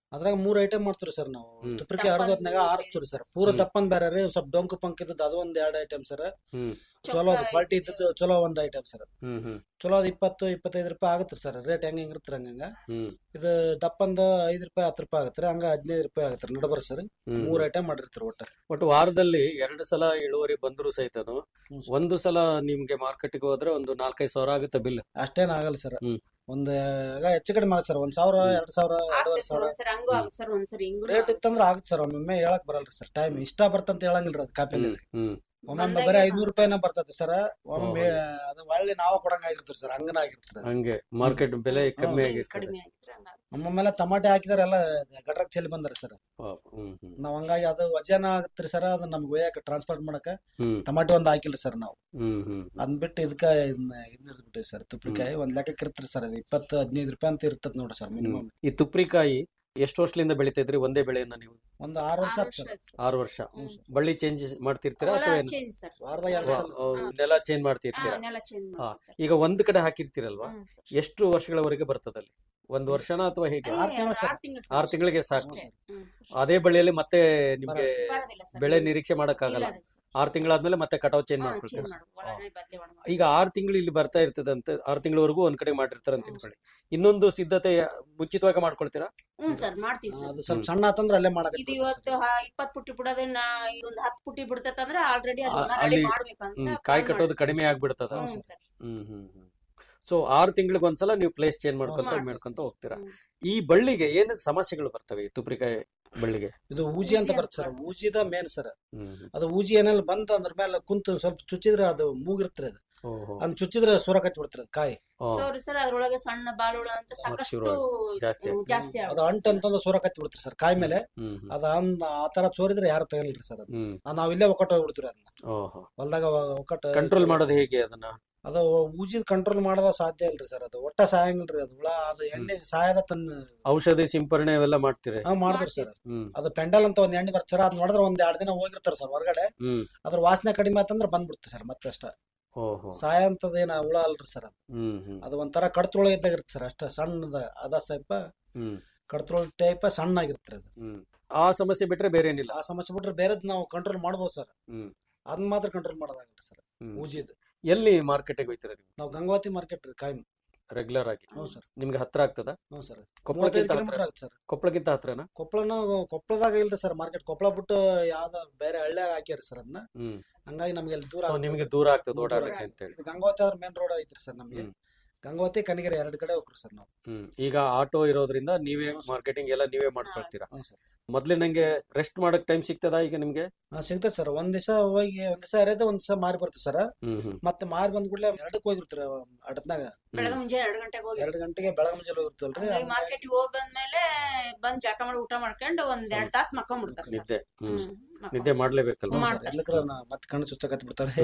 ಅದ್ರಾಗ ಮೂರ್ ಐಟಮ್ ಮಾಡ್ತೀವಿ ಸರ್ ನಾವು ಹ್ಮ್. ತುಪ್ರಿಕಾಯಿ ದಪ್ಪಂದು ಅರ್ಧತ್ನಾಗ ಆರಿಸ್ತೀವಿ ಸರ್ ಪೂರ ಹ್ಮ್. ದಪ್ಪನ್ ಬೇರೆ ರೀ ಸ್ವಲ್ಪ ಡೊಂಕು ಪಂಕ್ ಇದ್ದದ್ದು ಅದು ಒಂದ್ ಎರಡ್ ಐಟಮ್ ಸರ್ ಹ್ಮ್ ಚಲೋ ಚೊಕ್ಕ ಕ್ವಾಲಿಟಿ ಐತೆ. ಇದ್ದದ್ದು ಚಲೋ ಒಂದ್ ಐಟಮ್ ಸರ್ ಹ್ಮ್ ಹ್ಮ್ ಚಲೋ ಅದ್ ಇಪ್ಪತ್ತು ಇಪ್ಪತ್ತೈದು ರೂಪಾಯಿ ಆಗುತ್ತೆ ಸರ್ ರೇಟ್ ಹೆಂಗ್ ಹೆಂಗ್ ಇರ್ತಾರ ಹಂಗ ಹ್ಮ್ ಇದು ದಪ್ಪಂದ ಐದ್ ರೂಪಾಯಿ ಹತ್ತು ರೂಪಾಯಿ ಆಗತ್ತೆ ಹಂಗ ಹದಿನೈದು ರೂಪಾಯಿ ಆಗತ್ತೆ ನಡಬರ್ ಸರ್ ಹ್ಮ್ ಮೂರ್ ಐಟಮ್ ಮಾಡಿರ್ತೀರಿ ಒಟ್ಟ ಒಟ್ಟು ವಾರದಲ್ಲಿ ಎರಡು ಸಲ ಇಳುವರಿ ಬಂದ್ರು ಸಹಿತನು ಹ್ಮ್ sir. ಒಂದು ಸಲ ನಿಮ್ಗೆ ಮಾರ್ಕೆಟ್ಗೆ ಹೋದ್ರೆ ಒಂದು ನಾಲ್ಕೈದು ಸಾವಿರ ಆಗುತ್ತೆ ಬಿಲ್ ಅಷ್ಟೇನ್ ಆಗಲ್ಲ ಸರ್ ಹ್ಮ್. ಒಂದ್ ಆಗ ಹೆಚ್ಚು ಕಡಿಮೆ ಆಗುತ್ತೆ ಸರ್ ಒಂದ್ ಸಾವಿರ ಹ್ಮ್. ಎರಡ್ ಸಾವಿರ ಆಗ್ತದೆ ಎರಡೂವರೆ ಸರ್ ಸಾವಿರ ಒಂದ್ಸರಿ ಹಂಗೂ ಆಗುತ್ತೆ ಸರ್ ಒಂದ್ಸರಿ ಹಿಂಗೂ ರೇಟ್ ಇತ್ತಂದ್ರ ಆಗುತ್ತೆ ಸರ್ ಒಮ್ಮೊಮ್ಮೆ ಹೇಳಕ್ ಬರಲ್ರಿ ಸರ್ ಟೈಮ್ ಇಷ್ಟ ಬರ್ತಂತ ಹೇಳಂಗಿಲ್ರಿ ಅದು ಕಾಪಿಲಿ ಹ್ಮ್ ಹ್ಮ್ ಒಮ್ಮೊಮ್ಮೆ ಬಂದಾಗೆ ಬರೀ ನಾವು- ಐದ್ನೂರು ರೂಪಾಯಿನ ಬರ್ತದೆ ಸರ್ ಒಮ್ಮೊಮ್ಮೆ ಓಹೋ. ಅದು ಒಳ್ಳೆ ನಾವು ಕೊಡಂಗ ಆಗಿರ್ತೀರಿ ಸರ್ ಹಂಗನ ಆಗಿರ್ತದೆ ಹಂಗೆ ಮಾರ್ಕೆಟ್ ಬೆಲೆ ಕಮ್ಮಿ ಬೆಲೆ ಆಗಿರ್ತದೆ ಕಡಿಮೆ ಆಗಿದ್ರೆ ಹಂಗಾಗುತ್ತೆ. ಒಮ್ಮೊಮ್ಮೆಲ್ಲ ಟಮಾಟೆ ಹಾಕಿದಾರೆ ಎಲ್ಲ ಗಟ್ರಕ್ ಚೆಲ್ಲಿ ಬಂದಾರ ಸರ್ ಪಾಪ. ಹ್ಮ್ ಹ್ಮ್ ನಾವ್ ಹಂಗಾಗಿ ಅದು ವಜನ ಆಗತ್ರಿ ಸರ್ ಅದನ್ನ ನಮ್ಗೆ ಒಯ್ಯಾಕ ಟ್ರಾನ್ಸ್ಪೋರ್ಟ್ ಮಾಡಕ ಹ್ಮ್ ಟಮಾಟೆ ಒಂದ್ ಹಾಕಿಲ್ರಿ ಸರ್ ನಾವು ಹ್ಮ್ ಹ್ಮ್ ಅದ್ ಬಿಟ್ಟು ಇದಕ್ಕ ಇದನ್ನ ಇದನ್ನ ಹಿಡಿದ್ಬಿಟ್ಟಿವಿ ಸರ್ ತುಪ್ಪಿಕಾಯಿ ಒಂದ್ ಲೆಕ್ಕಕ್ಕೆ ಇರ್ತ್ರಿ ಸರ್ ಅದು ಇಪ್ಪತ್ತು ಹದಿನೈದು ರೂಪಾಯಿ ಅಂತ ಇರ್ತದ ನೋಡ್ರಿ ಸರ್ ಮಿನಿಮಮ್ ಈ ತುಪ್ರಿಕಾಯಿ ಎಷ್ಟು ವರ್ಷದಿಂದ ಬೆಳಿತಾ ಇದ್ರಿ ಒಂದೇ ಬೆಳೆಯನ್ನ ನೀವು ಒಂದ್ ಆರು ವರ್ಷ ಆರು ಆತ್ ಸರ್ ವರ್ಷ ಆಯ್ತು. ಆರು ವರ್ಷ ಹ್ಮ್. ಬಳ್ಳಿ ಚೇಂಜ್ ಮಾಡ್ತಿರ್ತೀರಾ ಹೊಲ ಅಥವಾ ಏನ್? change sir. ವಾರದಾಗ ಎರಡು ವಾ- ಸಲ ಅಹ್, ನೆಲ ಚೇಂಜ್ ಹಾ, ಮಾಡ್ತಿರ್ತೀರಾ ನೆಲ change ಹಾ. ಮಾಡ್ತೀವಿ sir. ಈಗ ಒಂದ್ ಕಡೆ ಹಾಕಿರ್ತೀರಲ್ವಾ ಹ್ಮ್ sir. ಎಷ್ಟು ವರ್ಷಗಳವರೆಗೆ ಬರ್ತದಲ್ಲಿ ಒಂದ್ ವರ್ಷನ ಅಥವಾ ಹೇಗೆ ಆರ್ ತಿಂಗಳು ಏ, sir. ಆರ್ ತಿಂಗಳು sir. ಆರ್ ತಿಂಗಳಿಗೆ ಸಾಕು ಅಷ್ಟೇ. ಹ್ಮ್ sir. ಅದೇ ಬೆಳೆಯಲ್ಲಿ ಮತ್ತೆ ನಿಮ್ಗೆ ಬರೋದಿಲ್ಲ sir. ಬೆಳೆ ನಿರೀಕ್ಷೆ ಮಾಡಕ್ಕಾಗಲ್ಲ ಇಲ್ಲ sir. ಆರ್ ತಿಂಗಳಾದ್ಮೇಲೆ ಮತ್ತೆ ಕಟಾವ್ ಚೇಂಜ್ ಹಾ, ಮಾಡ್ಕೊಳ್ತೀರಾ change ಮಾಡ್ಬೋದು. ಒಳಗಡೆ ಬದ್ಲಿ ಮಾಡ್ಬೋದು. ಈಗ ಆರ್ ತಿಂಗಳು ಇಲ್ಲಿ ಬರ್ತಾ ಇರ್ತದಂತೆ ಆರ್ ತಿಂಗಳವರೆಗೂ ಒಂದ್ ಕಡೆ ಮಾಡಿರ್ತಾರ ಅಂತ ತಿಳ್ಕೊಳ್ಳಿ ಇನ್ನೊಂದು ಸಿದ್ಧತೆ ಮುಂಚಿತವಾಗಿ ಮಾಡ್ಕೊಳ್ತೀರಾ ಹ್ಮ್ ಸರ್ ಮಾಡ್ತೀವಿ ಆ, ಸರ್ ಅದು ಸ್ವಲ್ಪ ಸಣ್ಣ ಆತಂದ್ರ ಅಲ್ಲೇ ಮಾಡಕ್ ಇದು ಇವತ್ತು ಹ- ಇಪ್ಪತ್ ಪುಟ್ಟಿ ಬಿಡೋದನ್ನ ಇದೊಂದ್ ಹತ್ ಪುಟ್ಟಿ ಬಿಡ್ತೈತಂದ್ರೆ ಆಲ್ರೆಡಿ ಆ- ರೆಡಿ ಅಲ್ಲಿ ಮಾಡ್ಬೇಕಂತ ಹ್ಮ್ plan ಕಾಯಿ ಕಟ್ಟೋದು ಮಾಡ್ತೀವಿ. ಕಡಿಮೆ ಆಗ್ಬಿಡ್ತದ ಹ್ಮ್ ಸರ್ ಹ್ಮ್ ಹ್ಮ್ ಹ್ಮ್ ಸೊ ಆರು ತಿಂಗಳಿಗೆ ಒಂದ್ಸಲ ನೀವು ಪ್ಲೇಸ್ ಚೇಂಜ್ ಮಾಡ್ಕೊಂತ ಮಾಡ್ತೀವಿ ಮಾಡ್ಕೊಂತ ಹೋಗ್ತೀರಾ ಹ್ಮ್. ಈ ಬಳ್ಳಿಗೆ ಏನ್ ಸಮಸ್ಯೆಗಳು ಬರ್ತವೆ ಈ ತುಪ್ರಿಕಾಯಿ ಬಳ್ಳಿಗೆ ಇದು ಊಜಿ ಅಂತ ಊಜಿ ಅಂತ ಬರುತ್ತೆ ಸರ್ ಬರುತ್ತೆ. ಊಜಿದ ಮೇನ್ ಸರ್ ಹ್ಮ್ ಹ್ಮ್. ಅದು ಊಜಿ ಏನೆಲ್ಲ ಬಂತ ಅದ್ರ ಮೇಲೆ ಕುಂತು ಸ್ವಲ್ಪ ಚುಚ್ಚಿದ್ರೆ ಅದು ಮೂಗಿರ್ತ್ರಿ ಅದು ಓಹೋ ಅದ್ ಚುಚ್ಚಿದ್ರೆ ಸೂರ ಕತ್ತಿ ಬಿಡ್ತಾರೆ ಅದು ಕಾಯಿ ಓ, ಸರಿ ಸರ್ ಅದ್ರೊಳಗೆ ಸಣ್ಣ ಬಾಲುಳ ಅಂತ ಸಾಕಷ್ಟು ಶುರುವಾಗಿ ಜಾಸ್ತಿ ಹ್ಮ್, ಜಾಸ್ತಿ ಅದು ಆಗುತ್ತೆ ಅಂಟ್ sir. ಅಂತಂದ್ರೆ ಸೂರ ಕತ್ತಿ ಬಿಡ್ತಾರೆ ಸರ್ ಕಾಯಿ ಮೇಲೆ ಹ್ಮ್ ಹ್ಮ್. ಅದ ಅಂದ್ ಆ ತರ ಸೋರಿದ್ರೆ ಯಾರು ತಗಲ್ರಿ ಸರ್ ಅದು ಹ್ಮ್ ಆ, ನಾವ್ ಇಲ್ಲೇ ಒಕ್ಕಟ್ಟು ಹೋಗ್ಬಿಡ್ತೀವಿ ಅದನ್ನ ಓಹೋ ಹೊಲ್ದಾಗ ಒಕ್ಕಟ್ಟು ಕಂಟ್ರೋಲ್ ಮಾಡೋದು ಹೇಗೆ ಅದನ್ನ ಅದು ಊಜಿದ್ ಕಂಟ್ರೋಲ್ ಮಾಡೋದ ಸಾಧ್ಯ ಇಲ್ರಿ ಸರ್ ಅದು ಒಟ್ಟ ಸಾಯಂಗಿಲ್ರಿ ಅದು ಹುಳ ಅದು ಎಣ್ಣೆ ಸಾಯದ ತನ್ನ ಔಷಧಿ ಸಿಂಪರಣೆ ಅವೆಲ್ಲ ಮಾಡ್ತೀರಿ ಹಾ ಮಾಡಿದ್ರಿ ಮಾಡ್ತೀವಿ ಸರ್ ಹ್ಮ್ ಅದು ಪೆಂಡಲ್ ಅಂತ ಒಂದ್ ಎಣ್ಣೆ ಬರ್ತಾರ ಅದ್ ನೋಡಿದ್ರೆ ಒಂದ್ ಎರಡ್ ದಿನ ಹೋಗಿರ್ತಾರ ಸರ್ ಹೊರಗಡೆ ಹ್ಮ್ ಅದ್ರ ವಾಸನೆ ಕಡಿಮೆ ಆತಂದ್ರ ಬಂದ್ಬಿಡುತ್ತೆ ಸರ್ ಮತ್ತೆ ಅಷ್ಟ ಓಹೋ ಸಾಯ ಅಂತದ ಏನ ಹುಳ ಅಲ್ರಿ ಸರ್ ಅದು ಹ್ಮ್ ಹ್ಮ್ ಅದು ಒಂಥರ ಕಡ್ತೊಳಗೆ ಇದ್ದಾಗ ಇರುತ್ತೆ ಸರ್ ಅಷ್ಟ ಸಣ್ಣದ ಅದ ಸ್ವಲ್ಪ ಹ್ಮ್ ಕಡ್ತೊಳ ಟೈಪ್ ಸಣ್ಣಾಗಿರುತ್ತೆ ಅದು ಹ್ಮ್ ಆ ಸಮಸ್ಯೆ ಬಿಟ್ರೆ ಬೇರೆ ಏನಿಲ್ಲ ಆ ಸಮಸ್ಯೆ ಬಿಟ್ರೆ ಬೇರೆದ್ ನಾವು ಕಂಟ್ರೋಲ್ ಮಾಡ್ಬೋದು ಸರ್ ಹ್ಮ್ ಅದನ್ನ ಮಾತ್ರ ಕಂಟ್ರೋಲ್ ಮಾಡೋದಾಗಲ್ಲ ಸರ್ ಹ್ಮ್ ಊಜಿದ್ ಎಲ್ಲಿ ಮಾರ್ಕೆಟಿಗೆ ಹೋಗ್ತೀರಾ ನೀವು ನಾವು ಗಂಗಾವತಿ ಮಾರ್ಕೆಟ್ ಕಾಯಂ ರೆಗ್ಯುಲರ್ ಆಗಿ ಹ್ಞೂ ಸರ್ ನಿಮ್ಗೆ ಹತ್ರ ಆಗ್ತದ ಹ್ಞೂ ಸರ್ ಮೂವತ್ತೈದು ಕೊಪ್ಪಳಕ್ಕಿಂತ ಹತ್ರ ಕಿಲೋಮೀಟರ್ ಆಗುತ್ತೆ ಸರ್ ಕೊಪ್ಪಳಕ್ಕಿಂತ ಹತ್ರನಾ ಕೊಪ್ಪಳನ ಕೊಪ್ಪಳದಾಗ ಇಲ್ರಿ ಸರ್ ಮಾರ್ಕೆಟ್ ಕೊಪ್ಪಳ ಬಿಟ್ಟು ಯಾವ್ದ ಬೇರೆ ಹಳ್ಳ್ಯಾಗ ಹಾಕ್ಯಾರ ಸರ್ ಅದನ್ನ ಹ್ಮ್ ಹಂಗಾಗಿ ನಮ್ಗೆ ಅಲ್ಲಿ ದೂರ ಸೊ ಆಗುತ್ತೆ. ನಿಮ್ಗೆ ದೂರ ಆಗ್ತದೆ ದೂರ ಓಡಾಡಕ್ಕೆ ಆಗ್ತದೆ. ಅಂತೇಳಿ ಇದು ಗಂಗಾವತಿ ಆದ್ರೆ ಮೇನ್ ರೋಡ್ ಐತ್ರಿ ಸರ್ ನಮ್ಗೆ ಹ್ಮ್. ಗಂಗಾವತಿ ಕನಗಿರಿ ಎರಡು ಕಡೆ ಹೋಗ್ರಿ ಸರ್ ನಾವು ಹ್ಮ್ ಈಗ ಆಟೋ ಇರೋದ್ರಿಂದ ನೀವೇ ಮಾರ್ಕೆಟಿಂಗ್ ಎಲ್ಲ ನೀವೇ ಮಾಡ್ಕೊಳ್ತೀರಾ ಹ್ಞೂ ಸರ್ ಮೊದ್ಲೇ ನಂಗೆ ರೆಸ್ಟ್ ಮಾಡಕ್ ಟೈಮ್ ಸಿಗ್ತದಾ ಈಗ ನಿಮ್ಗೆ ಹಾ ಸಿಗ್ತದೆ ಸರ್ ಒಂದ್ ದಿವಸ ಹೋಗಿ ಒಂದ್ ದಿವಸ ಅರೇದ ಒಂದ್ ದಿವಸ ಮಾರಿ ಬರ್ತೀವಿ ಸರ್ ಹ್ಮ್ ಹ್ಮ್ ಮತ್ತೆ ಮಾರಿ ಬಂದ್ ಕೂಡಲೇ ಎರಡಕ್ಕೆ ಹೋಗಿರ್ತೀರ ಅಡತ್ನಾಗ ಬೆಳಗ್ಗೆ ಮುಂಜಾನೆ ಎರಡು ಗಂಟೆಗೆ ಹೋಗಿ ಎರಡು ಗಂಟೆಗೆ ಬೆಳಗ್ಗೆ ಮುಂಜಾನೆ ಹೋಗಿರ್ತೀವಲ್ರಿ ಹಂಗಾಗಿ ಮಾರ್ಕೆಟ್ಗೆ ಹೋಗಿ ಬಂದ್ಮೇಲೆ ಬಂದ್ ಜಾಕ ಮಾಡಿ ಊಟ ಮಾಡ್ಕೊಂಡು ಒಂದ್ ಎರಡ್ ತಾಸ್ ಮಕ್ಕೊಂಡ್ಬಿಡ್ತಾರೆ ಸರ್ ನಿದ್ದೆ ಹ್ಮ್ ಹ್ಮ್, ಮಕ್ಕೊಂಡ್- ನಿದ್ದೆ ಮಾಡ್ಲೇಬೇಕಲ್ವಾ ಮಾಡ್ತಾರೆ ಎಲ್ಲಿಕ್ರ ಮತ್ತೆ ಕಣ್ಣು ಸುಚ್ಚಕತ್ ಬಿಡ್ತಾರೆ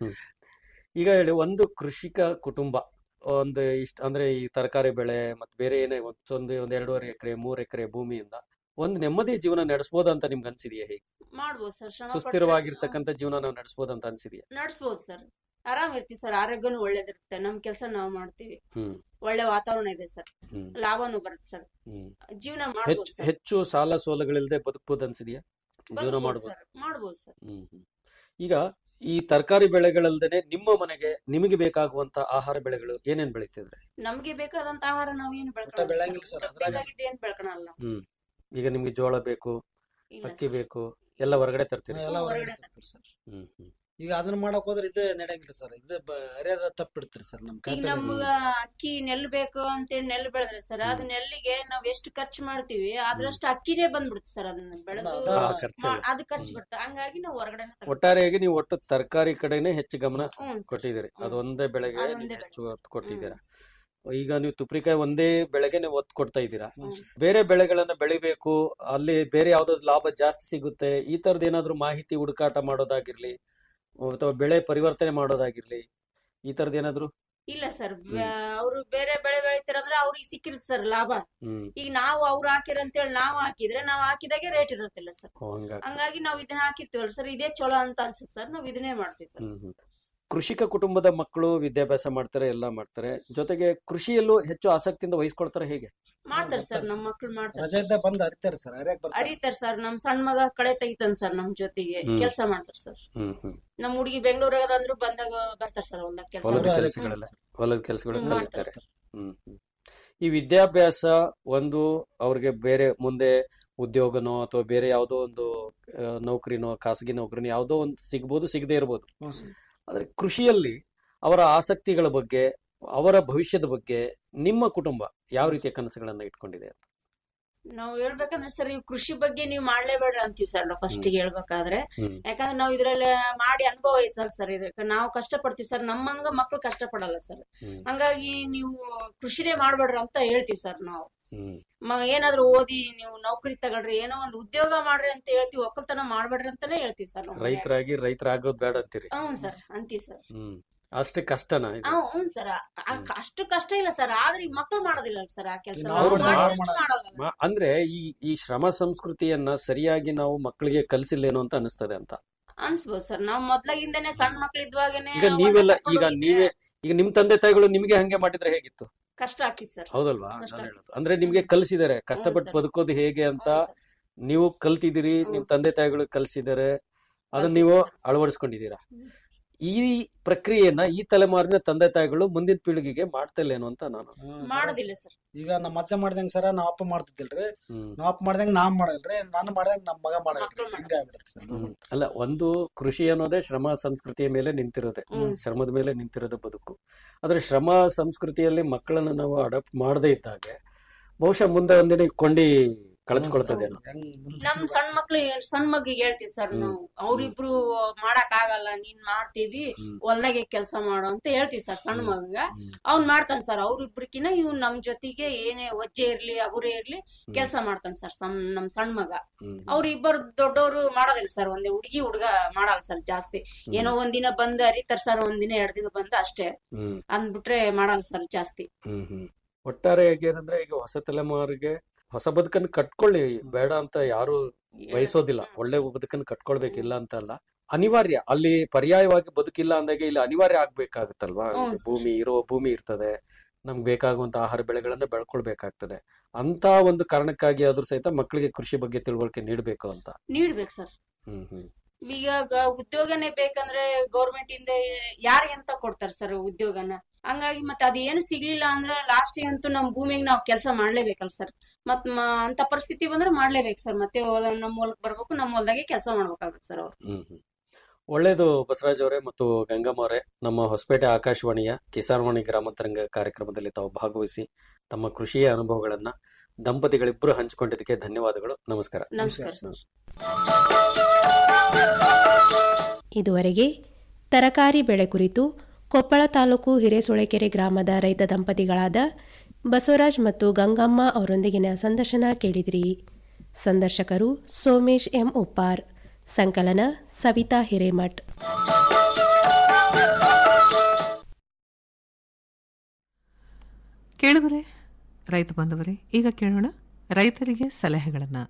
ಈಗ ಹೇಳಿ ಒಂದು ಕೃಷಿಕ ಕುಟುಂಬ ಒಂದು ಇಷ್ಟ ಅಂದ್ರೆ ಈ ತರಕಾರಿ ಬೆಳೆ ಮತ್ತೆ ಬೇರೆ ಏನೇ ಒಂದ್ ಒಂದು ಒಂದ್ ಎರಡೂವರೆ ಎಕರೆ ಮೂರ್ ಎಕರೆ ಭೂಮಿಯಿಂದ ಒಂದು ನೆಮ್ಮದಿ ಜೀವನ ನಡೆಸಬಹುದು ಅಂತ ನಿಮ್ಗೆ ಅನ್ಸಿದೆಯಾ ಹೇಗೆ ಮಾಡ್ಬೋದು ಸರ್ ಶ್ರಮ ಪಟ್ರೆ- ಸುಸ್ಥಿರವಾಗಿರ್ತಕ್ಕಂಥ ಜೀವನ ನಾವು ನಡೆಸಬಹುದು ಅಂತ ಅನ್ಸಿದೆಯಾ ನಡ್ಸ್ಬೋದು ಸರ್ ಆರಾಮ್ ಇರ್ತೀವಿ ಸರ್ ಆರೋಗ್ಯನೂ ಒಳ್ಳೇದಿರುತ್ತೆ ನಮ್ ಕೆಲಸ ನಾವು ಮಾಡ್ತೀವಿ ಹ್ಮ್ ಒಳ್ಳೆ ವಾತಾವರಣ ಇದೆ ಸರ್ ಹ್ಮ್ ಲಾಭನೂ ಬರುತ್ತೆ ಸರ್ ಹ್ಮ್ ಜೀವನ ಮಾಡ್ಬೋದು ಹೆಚ್ಚು ಸರ್ ಹೆಚ್ಚು ಸಾಲ ಸೋಲಗಳಿಲ್ಲದೆ ಬದುಕಬಹುದು ಅನ್ಸಿದೆಯಾ ಜೀವನ ಬದುಕ್ಬೋದು ಮಾಡ್ಬೋದು ಸರ್ ಮಾಡ್ಬೋದು ಸರ್ ಹ್ಮ್ ಹ್ಮ್. ಈಗ ಈ ತರಕಾರಿ ಬೆಳೆಗಳಲ್ದೇನೆ ನಿಮ್ಮ ಮನೆಗೆ ನಿಮಗೆ ಬೇಕಾಗುವಂತ ಆಹಾರ ಬೆಳೆಗಳು ಏನೇನ್ ಬೆಳಿತಿದ್ರೆ ನಮ್ಗೆ ಬೇಕಾದಂತ ಆಹಾರ ನಾವೇನು ಒಟ್ಟ ಬೆಳಂಗಿಲ್ಲ sir, ಅದ್ರಾಗ. ಬೇಕಾಗಿದ್ದು ಏನ್ ಬೆಳ್ಕೊಳಲ್ಲ ನಾವು. ಹ್ಮ್ ಈಗ ನಿಮ್ಗೆ ಜೋಳ ಬೇಕು ಇಲ್ಲ ಅಕ್ಕಿ sir. ಬೇಕು ಎಲ್ಲ ಹೊರಗಡೆ ತರ್ತೀರಿ ಎಲ್ಲ ಹೊರಗಡೆ ಹೊರಗಡೆ ತರ್ತೀವಿ ಸರ್ ಹ್ಮ್ ಹ್ಮ್ ಈಗ ಅದನ್ನ ಮಾಡಕ್ ಹೋದ್ರೆ ಇದು ನಡೆಯಂಗಿಲ್ಲ ಸರ್ ಇದು ಅರಿಯದ ತಪ್ಪಿಡ್ತೀರಿ ಸರ್ ನಮ್ ಈಗ ಕಾಯಿಪಲ್ಲೆ. ನಮ್ಗ ಅಕ್ಕಿ ನೆಲ್ ಬೇಕು ಅಂತೇಳಿ ನೆಲ್ ಬೆಳೆದ್ರೆ ಸರ್ ಅದ್ ಹ್ಮ್. ನೆಲ್ಲಿಗೆ ನಾವ್ ಎಷ್ಟು ಖರ್ಚು ಮಾಡ್ತೀವಿ ಅದ್ರಷ್ಟು ಅಕ್ಕಿನೇ ಬಂದ್ಬಿಡುತ್ತೆ ಸರ್ ಅದನ್ನ ಬೆಳೆದು ಅದ- ಆ ಖರ್ಚು ಮಾ- ಅದು ಖರ್ಚು ಬರುತ್ತೆ ಹಂಗಾಗಿ ನಾವು ಹೊರಗಡೆ ಒಟ್ಟಾರೆಯಾಗಿ ನೀವು ಒಟ್ಟು ತರಕಾರಿ ಕಡೆನೆ ಹೆಚ್ಚು ಗಮನ ಹ್ಮ್ ಕೊಟ್ಟಿದ್ದೀರಿ ಹ್ಮ್. ಅದೊಂದೇ ಬೆಳೆಗೆ ಅದೊಂದೇ ನೀವು ಬೆಳೆ. ಹೆಚ್ಚು ಒತ್ತು ಕೊಟ್ಟಿದ್ದೀರಾ ಈಗ ನೀವು ತುಪ್ರಿಕಾಯಿ ಒಂದೇ ಬೆಳೆಗೆ ನೀವು ಒತ್ತು ಕೊಡ್ತಾ ಇದ್ದೀರಾ ಹ್ಮ್. ಬೇರೆ ಬೆಳೆಗಳನ್ನ ಬೆಳಿಬೇಕು ಅಲ್ಲಿ ಬೇರೆ ಯಾವ್ದಾದ್ರು ಲಾಭ ಜಾಸ್ತಿ ಸಿಗುತ್ತೆ ಈ ತರದ್ ಏನಾದ್ರು ಮಾಹಿತಿ ಹುಡುಕಾಟ ಮಾಡೋದಾಗಿರ್ಲಿ ಅಥವಾ ಬೆಳೆ ಪರಿವರ್ತನೆ ಮಾಡೋದಾಗಿರ್ಲಿ ಈ ತರದ್ ಏನಾದ್ರು ಇಲ್ಲ ಸರ್ ಹ್ಮ್. ಅವರು ಬೇರೆ ಬೆಳೆ ಬೆಳಿತಾರಂದ್ರೆ ಅವ್ರಿಗೆ ಸಿಕ್ಕಿರುತ್ತೆ ಸರ್ ಲಾಭ ಹ್ಮ್ ಈಗ ನಾವು ಅವ್ರು ಹಾಕಿರ ಅಂತೇಳಿ ನಾವು ಹಾಕಿದ್ರೆ ನಾವು ಹಾಕಿದಾಗೆ ರೇಟ್ ಇರುತ್ತಿಲ್ಲ ಸರ್ ಓ, ಹಂಗಾಗ್ತದೆ. ಹಂಗಾಗಿ ನಾವು ಇದನ್ನ ಹಾಕಿರ್ತೀವಲ್ಲ ಸರ್ ಇದೇ ಚಲೋ ಅಂತ ಅನ್ಸುತ್ತೆ ಸರ್ ನಾವ್ ಇದನ್ನೇ ಮಾಡ್ತೀವಿ ಸರ್ ಹ್ಮ್ ಹ್ಮ್ ಕೃಷಿಕ ಕುಟುಂಬದ ಮಕ್ಕಳು ವಿದ್ಯಾಭ್ಯಾಸ ಮಾಡ್ತಾರೆ ಎಲ್ಲ ಮಾಡ್ತಾರೆ ಜೊತೆಗೆ ಕೃಷಿಯಲ್ಲೂ ಹೆಚ್ಚು ಆಸಕ್ತಿಯಿಂದ ವಹಿಸ್ಕೊಳ್ತಾರೆ ಹೇಗೆ ಮಾಡ್ತಾರೆ ಸರ್ ನಮ್ಮ ಮಕ್ಳು ಮಾಡ್ತಾರೆ ರಜೆ ಇದ್ದಾಗ ಬಂದು ಅರಿತಾರೆ ಸರ್ ಅರಿಯಾಕ್ ಬರ್ತಾರೆ ಅರಿತಾರ ಸರ್ ನಮ್ ಸಣ್ಣ ಮಗ ಕಳೆ ತೆಗಿತಾನ ಸರ್ ನಮ್ ಜೊತೆಗೆ ಹ್ಮ್. ಕೆಲಸ ಮಾಡ್ತಾರ ಸರ್ ಹ್ಮ್ ಹ್ಮ್ ನಮ್ ಹುಡುಗಿ ಬೆಂಗಳೂರಾಗ ಅಂದ್ರು ಬಂದಾಗ ಬರ್ತಾರ ಸರ್ ಹೊಲ್ದಾಗ ಕೆಲಸ ಹೊಲದ ಅವ್ರು ಕೆಲಸಗಳೆಲ್ಲ ಹೊಲದ ಕೆಲಸಗಳು ಹ್ಮ್, ಕಲಿತಾರೆ ಸರ್. ಹ್ಮ್ ಹ್ಮ್. ಈ ವಿದ್ಯಾಭ್ಯಾಸ ಒಂದು ಅವ್ರಿಗೆ ಬೇರೆ ಮುಂದೆ ಉದ್ಯೋಗನೋ ಅಥವಾ ಬೇರೆ ಯಾವುದೋ ಒಂದು ಆ, ನೌಕರಿನೋ ಖಾಸಗಿ ನೌಕರಿನೋ ಯಾವುದೋ ಒಂದು ಸಿಗ್ಬೋದು ಸಿಗದೇ ಇರ್ಬೋದು ಹ್ಞೂ ಸರ್. ಆದ್ರೆ ಕೃಷಿಯಲ್ಲಿ ಅವರ ಆಸಕ್ತಿಗಳ ಬಗ್ಗೆ ಅವರ ಭವಿಷ್ಯದ ಬಗ್ಗೆ ನಿಮ್ಮ ಕುಟುಂಬ ಯಾವ ರೀತಿಯ ಕನಸುಗಳನ್ನ ಇಟ್ಕೊಂಡಿದೆ ಅಂತ ನಾವ್ ಹೇಳ್ಬೇಕಂದ್ರೆ ಸರ್ ಈ ಕೃಷಿ ಬಗ್ಗೆ ನೀವ್ ಮಾಡ್ಲೇಬೇಡ್ರಿ ಅಂತೀವಿ ಸರ್ ನಾವು ಫಸ್ಟ್ ಹೇಳ್ಬೇಕಾದ್ರೆ ಹ್ಮ್. ಯಾಕಂದ್ರೆ ನಾವ್ ಇದ್ರಲ್ಲಿ ಮಾಡಿ ಅನುಭವ ಐತೆ ಸರ್ ಸರ್ ಇದಕ್ಕೆ ನಾವು ಕಷ್ಟ ಪಡ್ತೀವಿ ಸರ್ ನಮ್ಮಂಗ ಮಕ್ಳು ಕಷ್ಟ ಪಡಲ್ಲ ಸರ್ ಹ್ಮ್. ಹಂಗಾಗಿ ನೀವು ಕೃಷಿನೇ ಮಾಡ್ಬೇಡ್ರಿ ಅಂತ ಹೇಳ್ತೀವಿ ಸರ್ ನಾವು ಹ್ಮ್ ಮ- ಏನಾದ್ರು ಓದಿ ನೀವು ನೌಕರಿ ತಗೊಳ್ರಿ ಏನೋ ಒಂದು ಉದ್ಯೋಗ ಮಾಡ್ರಿ ಅಂತ ಹೇಳ್ತೀವಿ ಒಕ್ಕಲ್ತನ ಮಾಡ್ಬೇಡ್ರಿ ಅಂತಾನೆ ಹೇಳ್ತೀವಿ ಸರ್ ನಾವು ಮನ್ಯಾಗ. ರೈತರಾಗಿ ರೈತರಾಗೋದ್ ಬೇಡ ಅಂತೀರಿ ಹ್ಞೂ ಸರ್ ಅಂತೀವಿ ಸರ್ ಹ್ಮ್ ಅಷ್ಟು ಕಷ್ಟನಾ ಇದು ಹ್ಞೂ ಹ್ಞೂ ಸರ್ ಅಷ್ಟು ಕಷ್ಟ ಇಲ್ಲ ಸರ್ ಆದ್ರೆ ಈ ಮಕ್ಳು ಮಾಡೋದಿಲ್ಲ ಸರ್ ಆ ಕೆಲಸ ನಾವು ನಾವು ನಾವು ಮಾಡಿದಷ್ಟು ಮಾಡಲ್ಲ. ಮಾಡಲ್ಲ ಮ- ಅಂದ್ರೆ ಈ ಈ ಶ್ರಮ ಸಂಸ್ಕೃತಿಯನ್ನ ಸರಿಯಾಗಿ ನಾವು ಮಕ್ಕಳಿಗೆ ಕಲಿಸಿಲ್ಲೇನೋ ಅಂತ ಅನಿಸ್ತದೆ ಅಂತ ಅನ್ಸ್ಬೋದು ಸರ್ ನಾವ್ ಮೊದ್ಲಾಗಿಂದನೇ ಸಣ್ಣ ಮಕ್ಳು ಇದ್ವಾಗನೆ ಈಗ ನೀವೆಲ್ಲ ಈಗ ನೀವೇ ಈಗ ನಿಮ್ ತಂದೆ ತಾಯಿಗಳು ನಿಮ್ಗೆ ಹಂಗೆ ಮಾಡಿದ್ರೆ ಹೇಗಿತ್ತು ಕಷ್ಟ ಆಗ್ತಿತ್ತು ಸರ್ ಹೌದಲ್ವಾ ಕಷ್ಟ ನಾನ್ ಆಗ್ತಿತ್ತು ಹೇಳೋದು. ಅಂದ್ರೆ ನಿಮ್ಗೆ ಕಲಿಸಿದ್ದಾರೆ ಕಷ್ಟಪಟ್ಟು ಸರ್. ಬದುಕೋದು ಹೇಗೆ ಅಂತ ಹ್ಞೂ ಸರ್. ನೀವು ಕಲ್ತಿದ್ದೀರಿ ಹ್ಞೂ ನಿಮ್ ಸರ್. ತಂದೆ ತಾಯಿಗಳು ಕಲಿಸಿದ್ದಾರೆ ಅದನ್ನ ಕಲ್ತಿದ್ದೀವಿ ನೀವು ಸರ್. ಅಳವಡಿಸ್ಕೊಂಡಿದ್ದೀರಾ ಹ್ಮ್. ಈ ಪ್ರಕ್ರಿಯೆಯನ್ನ ಈ ತಲೆಮಾರಿನ ತಂದೆ ತಾಯಿಗಳು ಮುಂದಿನ ಪೀಳಿಗೆಗೆ ಮಾಡ್ತಾ ಇಲ್ಲೇನೋ ಅಂತ ನಾನು ಹ್ಮ್, ಮಾಡೋದಿಲ್ಲ ಸರ್ ಈಗ ನಮ್ಮ ಅಜ್ಜ ಮಾಡ್ದಂಗ ಸರ ನಾವ್ ಅಪ್ಪ ಮಾಡ್ತಿದ್ದಿಲ್ರಿ ಹ್ಮ್ ನಾವ್ ಅಪ್ಪ ಮಾಡ್ದಂಗ ನಾವ್ ಮಾಡಲ್ರಿ ನಾನು ಮಾಡ್ದಂಗ ನಮ್ ಮಗ ಮಾಡಲ್ರಿ ಮಕ್ಳು ಹಿಂಗ ಆಗ್ಬಿಡುತ್ತೆ ಸರ್ ಹ್ಮ್. ಅಲ್ಲ ಒಂದು ಕೃಷಿ ಅನ್ನೋದೇ ಶ್ರಮ ಸಂಸ್ಕೃತಿಯ ಮೇಲೆ ನಿಂತಿರೋದೆ ಹ್ಮ್. ಶ್ರಮದ ಮೇಲೆ ನಿಂತಿರೋದು ಬದುಕು ಆದ್ರೆ ಶ್ರಮ ಸಂಸ್ಕೃತಿಯಲ್ಲಿ ಮಕ್ಕಳನ್ನ ನಾವು ಅಡಾಪ್ಟ್ ಮಾಡದೇ ಇದ್ದಾಗೆ ಬಹುಶಃ ಮುಂದೆ ಒಂದಿನ ಈ ಕೊಂಡಿ ಕಳಚ್ಕೊಳ್ತದೇನೋ ಹೆಂಗ್ ಮುಂದೆ ನಮ್ ಸಣ್ಣ ಮಕ್ಳು ಸಣ್ಣ ಮಗಿಗೆ ಹೇಳ್ತೀವಿ ಸರ್ ಹ್ಮ್. ನಾವು ಅವ್ರಿಬ್ರು ಮಾಡಕ್ ಆಗಲ್ಲ ನೀನ್ ಮಾಡ್ತೀವಿ ಹ್ಮ್. ಹೊಲ್ದಾಗೆ ಕೆಲಸ ಮಾಡು ಅಂತ ಹೇಳ್ತೀವಿ ಸರ್ ಸಣ್ಣ ಹ್ಮ್. ಮಗ ಹ್ಮ್. ಅವ್ನ್ ಮಾಡ್ತಾನ ಸರ್ ಅವ್ರಿಬ್ರಕಿನ ಇವ್ ನಮ್ ಜೊತೆಗೆ ಏನೇ ಒಜ್ಜೆ ಇರ್ಲಿ ಅಗುರೆ ಇರ್ಲಿ ಕೆಲಸ ಮಾಡ್ತಾನ ಸರ್ ಸಣ್ಣ ನಮ್ ಸಣ್ಣ ಮಗ ಹ್ಮ್. ಅವ್ರ ಇಬ್ಬರು ದೊಡ್ಡವರು ಮಾಡೋದಿಲ್ಲ ಸರ್ ಒಂದೇ ಹುಡುಗಿ ಹುಡುಗ ಮಾಡಲ್ಲ ಸರ್ ಜಾಸ್ತಿ ಏನೋ ಒಂದಿನ ಬಂದ್ ಅರಿತಾರ ಸರ್ ಒಂದಿನ ಎರಡ್ ದಿನ ಬಂದ್ ಅಷ್ಟೇ ಹ್ಮ್ ಅಂದ್ಬಿಟ್ರೆ ಮಾಡಲ್ಲ ಸರ್ ಜಾಸ್ತಿ ಹ್ಮ್ ಹ್ಮ್ ಒಟ್ಟಾರೆಯಾಗಿ ಏನಂದ್ರೆ ಈಗ ಹೊಸ ತಲೆಮಾರಿಗೆ ಹೊಸ ಬದುಕನ್ನು ಕಟ್ಕೊಳ್ಳಿ ಬೇಡ ಅಂತ ಯಾರು ಬಯಸೋದಿಲ್ಲ ಒಳ್ಳೆ ಬದುಕನ್ನು ಕಟ್ಕೊಳ್ಬೇಕಿಲ್ಲ ಅಂತ ಅಲ್ಲ ಅನಿವಾರ್ಯ ಅಲ್ಲಿ ಪರ್ಯಾಯವಾಗಿ ಬದುಕಿಲ್ಲ ಅಂದಾಗ ಇಲ್ಲಿ ಅನಿವಾರ್ಯ ಆಗ್ಬೇಕಾಗುತ್ತಲ್ವಾ ಹ್ಮ್ ಈಗ ಸರ್. ಭೂಮಿ ಇರೋ ಭೂಮಿ ಇರ್ತದೆ ನಮ್ಗೆ ಬೇಕಾಗುವಂತ ಆಹಾರ ಬೆಳೆಗಳನ್ನ ಬೆಳ್ಕೊಳ್ಬೇಕಾಗ್ತದೆ ಅಂತ ಒಂದು ಕಾರಣಕ್ಕಾಗಿ ಆದ್ರೂ ಸಹಿತ ಮಕ್ಕಳಿಗೆ ಕೃಷಿ ಬಗ್ಗೆ ತಿಳುವಳಿಕೆ ನೀಡಬೇಕು ಅಂತ ನೀಡ್ಬೇಕು ಸರ್ ಹ್ಮ್ ಹ್ಮ್ ಈಗ ಗ- ಉದ್ಯೋಗನೇ ಬೇಕಂದ್ರೆ ಗೌರ್ಮೆಂಟ್ ಇಂದ ಯಾರಿಗೆ ಅಂತ ಕೊಡ್ತಾರೆ ಸರ್ ಉದ್ಯೋಗನ ಹಂಗಾಗಿ ಮತ್ತೆ ಅದೇನು ಸಿಗ್ಲಿಲ್ಲ ಅಂದ್ರೆ ಲಾಸ್ಟ್ ಅಂತೂ ನಮ್ ಭೂಮಿಗೆ ನಾವು ಕೆಲಸ ಮಾಡ್ಲೇಬೇಕಲ್ಲ ಸರ್ ಮತ್ ಮ- ಅಂತ ಪರಿಸ್ಥಿತಿ ಬಂದ್ರೆ ಮಾಡ್ಲೇಬೇಕು ಸರ್ ಮತ್ತೆ ಹೊಲ- ನಮ್ಮ ಹೊಲಕ್ ಬರ್ಬೇಕು ನಮ್ಮ ಹೊಲದಾಗೆ ಕೆಲಸ ಮಾಡ್ಬೇಕಾಗುತ್ತೆ ಸರ್ ಅವ್ರು ಹ್ಮ್ ಹ್ಮ್ ಒಳ್ಳೇದು ಬಸವರಾಜ್ ಅವರೇ ಮತ್ತು ಗಂಗಮ್ಮ ಅವರೇ ನಮ್ಮ ಹೊಸಪೇಟೆ ಆಕಾಶವಾಣಿಯ ಕಿಸಾನ್ವಾಣಿ ಗ್ರಾಮಾಂತರಂಗ ಕಾರ್ಯಕ್ರಮದಲ್ಲಿ ತಾವು ಭಾಗವಹಿಸಿ ತಮ್ಮ ಕೃಷಿಯ ಅನುಭವಗಳನ್ನ ದಂಪತಿಗಳಿಬ್ಬರು ಹಂಚಿಕೊಂಡಿದ್ದಕ್ಕೆ ಧನ್ಯವಾದಗಳು ನಮಸ್ಕಾರ ನಮಸ್ಕಾರ ಸರ್ ಇದುವರೆಗೆ ತರಕಾರಿ ಬೆಳೆ ಕುರಿತು ಕೊಪ್ಪಳ ತಾಲೂಕು ಹಿರೇಸೊಳೆಕೆರೆ ಗ್ರಾಮದ ರೈತ ದಂಪತಿಗಳಾದ ಬಸವರಾಜ್ ಮತ್ತು ಗಂಗಮ್ಮ ಅವರೊಂದಿಗಿನ ಸಂದರ್ಶನ ಕೇಳಿದಿರಿ ಸಂದರ್ಶಕರು ಸೋಮೇಶ್ ಎಂ ಉಪ್ಪಾರ್ ಸಂಕಲನ ಸವಿತಾ ಹಿರೇಮಠ್ ಕೇಳುವರೆ ರೈತ ಬಾಂಧವರೇ ಈಗ ಕೇಳೋಣ ರೈತರಿಗೆ ಸಲಹೆಗಳನ್ನು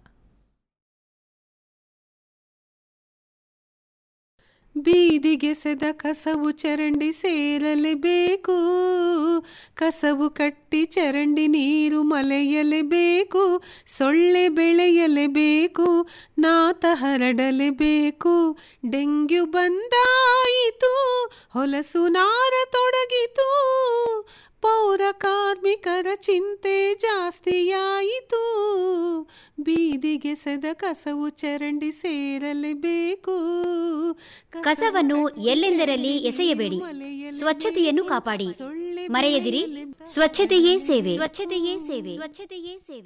ಬೀದಿಗೆಸೆದ ಕಸವು ಚರಂಡಿ ಸೇರಲೇಬೇಕು ಕಸವು ಕಟ್ಟಿ ಚರಂಡಿ ನೀರು ಮಲೆಯಲೇಬೇಕು ಸೊಳ್ಳೆ ಬೆಳೆಯಲೇಬೇಕು ನಾತ ಹರಡಲೇಬೇಕು ಡೆಂಗ್ಯೂ ಬಂದಾಯಿತು ಹೊಲಸು ನಾರ ತೊಡಗಿತು ಪೌರ ಕಾರ್ಮಿಕರ ಚಿಂತೆ ಜಾಸ್ತಿಯಾಯಿತು ಬೀದಿಗೆಸೆದ ಕಸವು ಚರಂಡಿ ಸೇರಲೇಬೇಕು ಕಸವನ್ನು ಎಲ್ಲೆಂದರಲ್ಲಿ ಎಸೆಯಬೇಡಿ ಸ್ವಚ್ಛತೆಯನ್ನು ಕಾಪಾಡಿ ಮರೆಯದಿರಿ ಸ್ವಚ್ಛತೆಯೇ ಸೇವೆ ಸ್ವಚ್ಛತೆಯೇ ಸೇವೆ ಸ್ವಚ್ಛತೆಯೇ ಸೇವೆ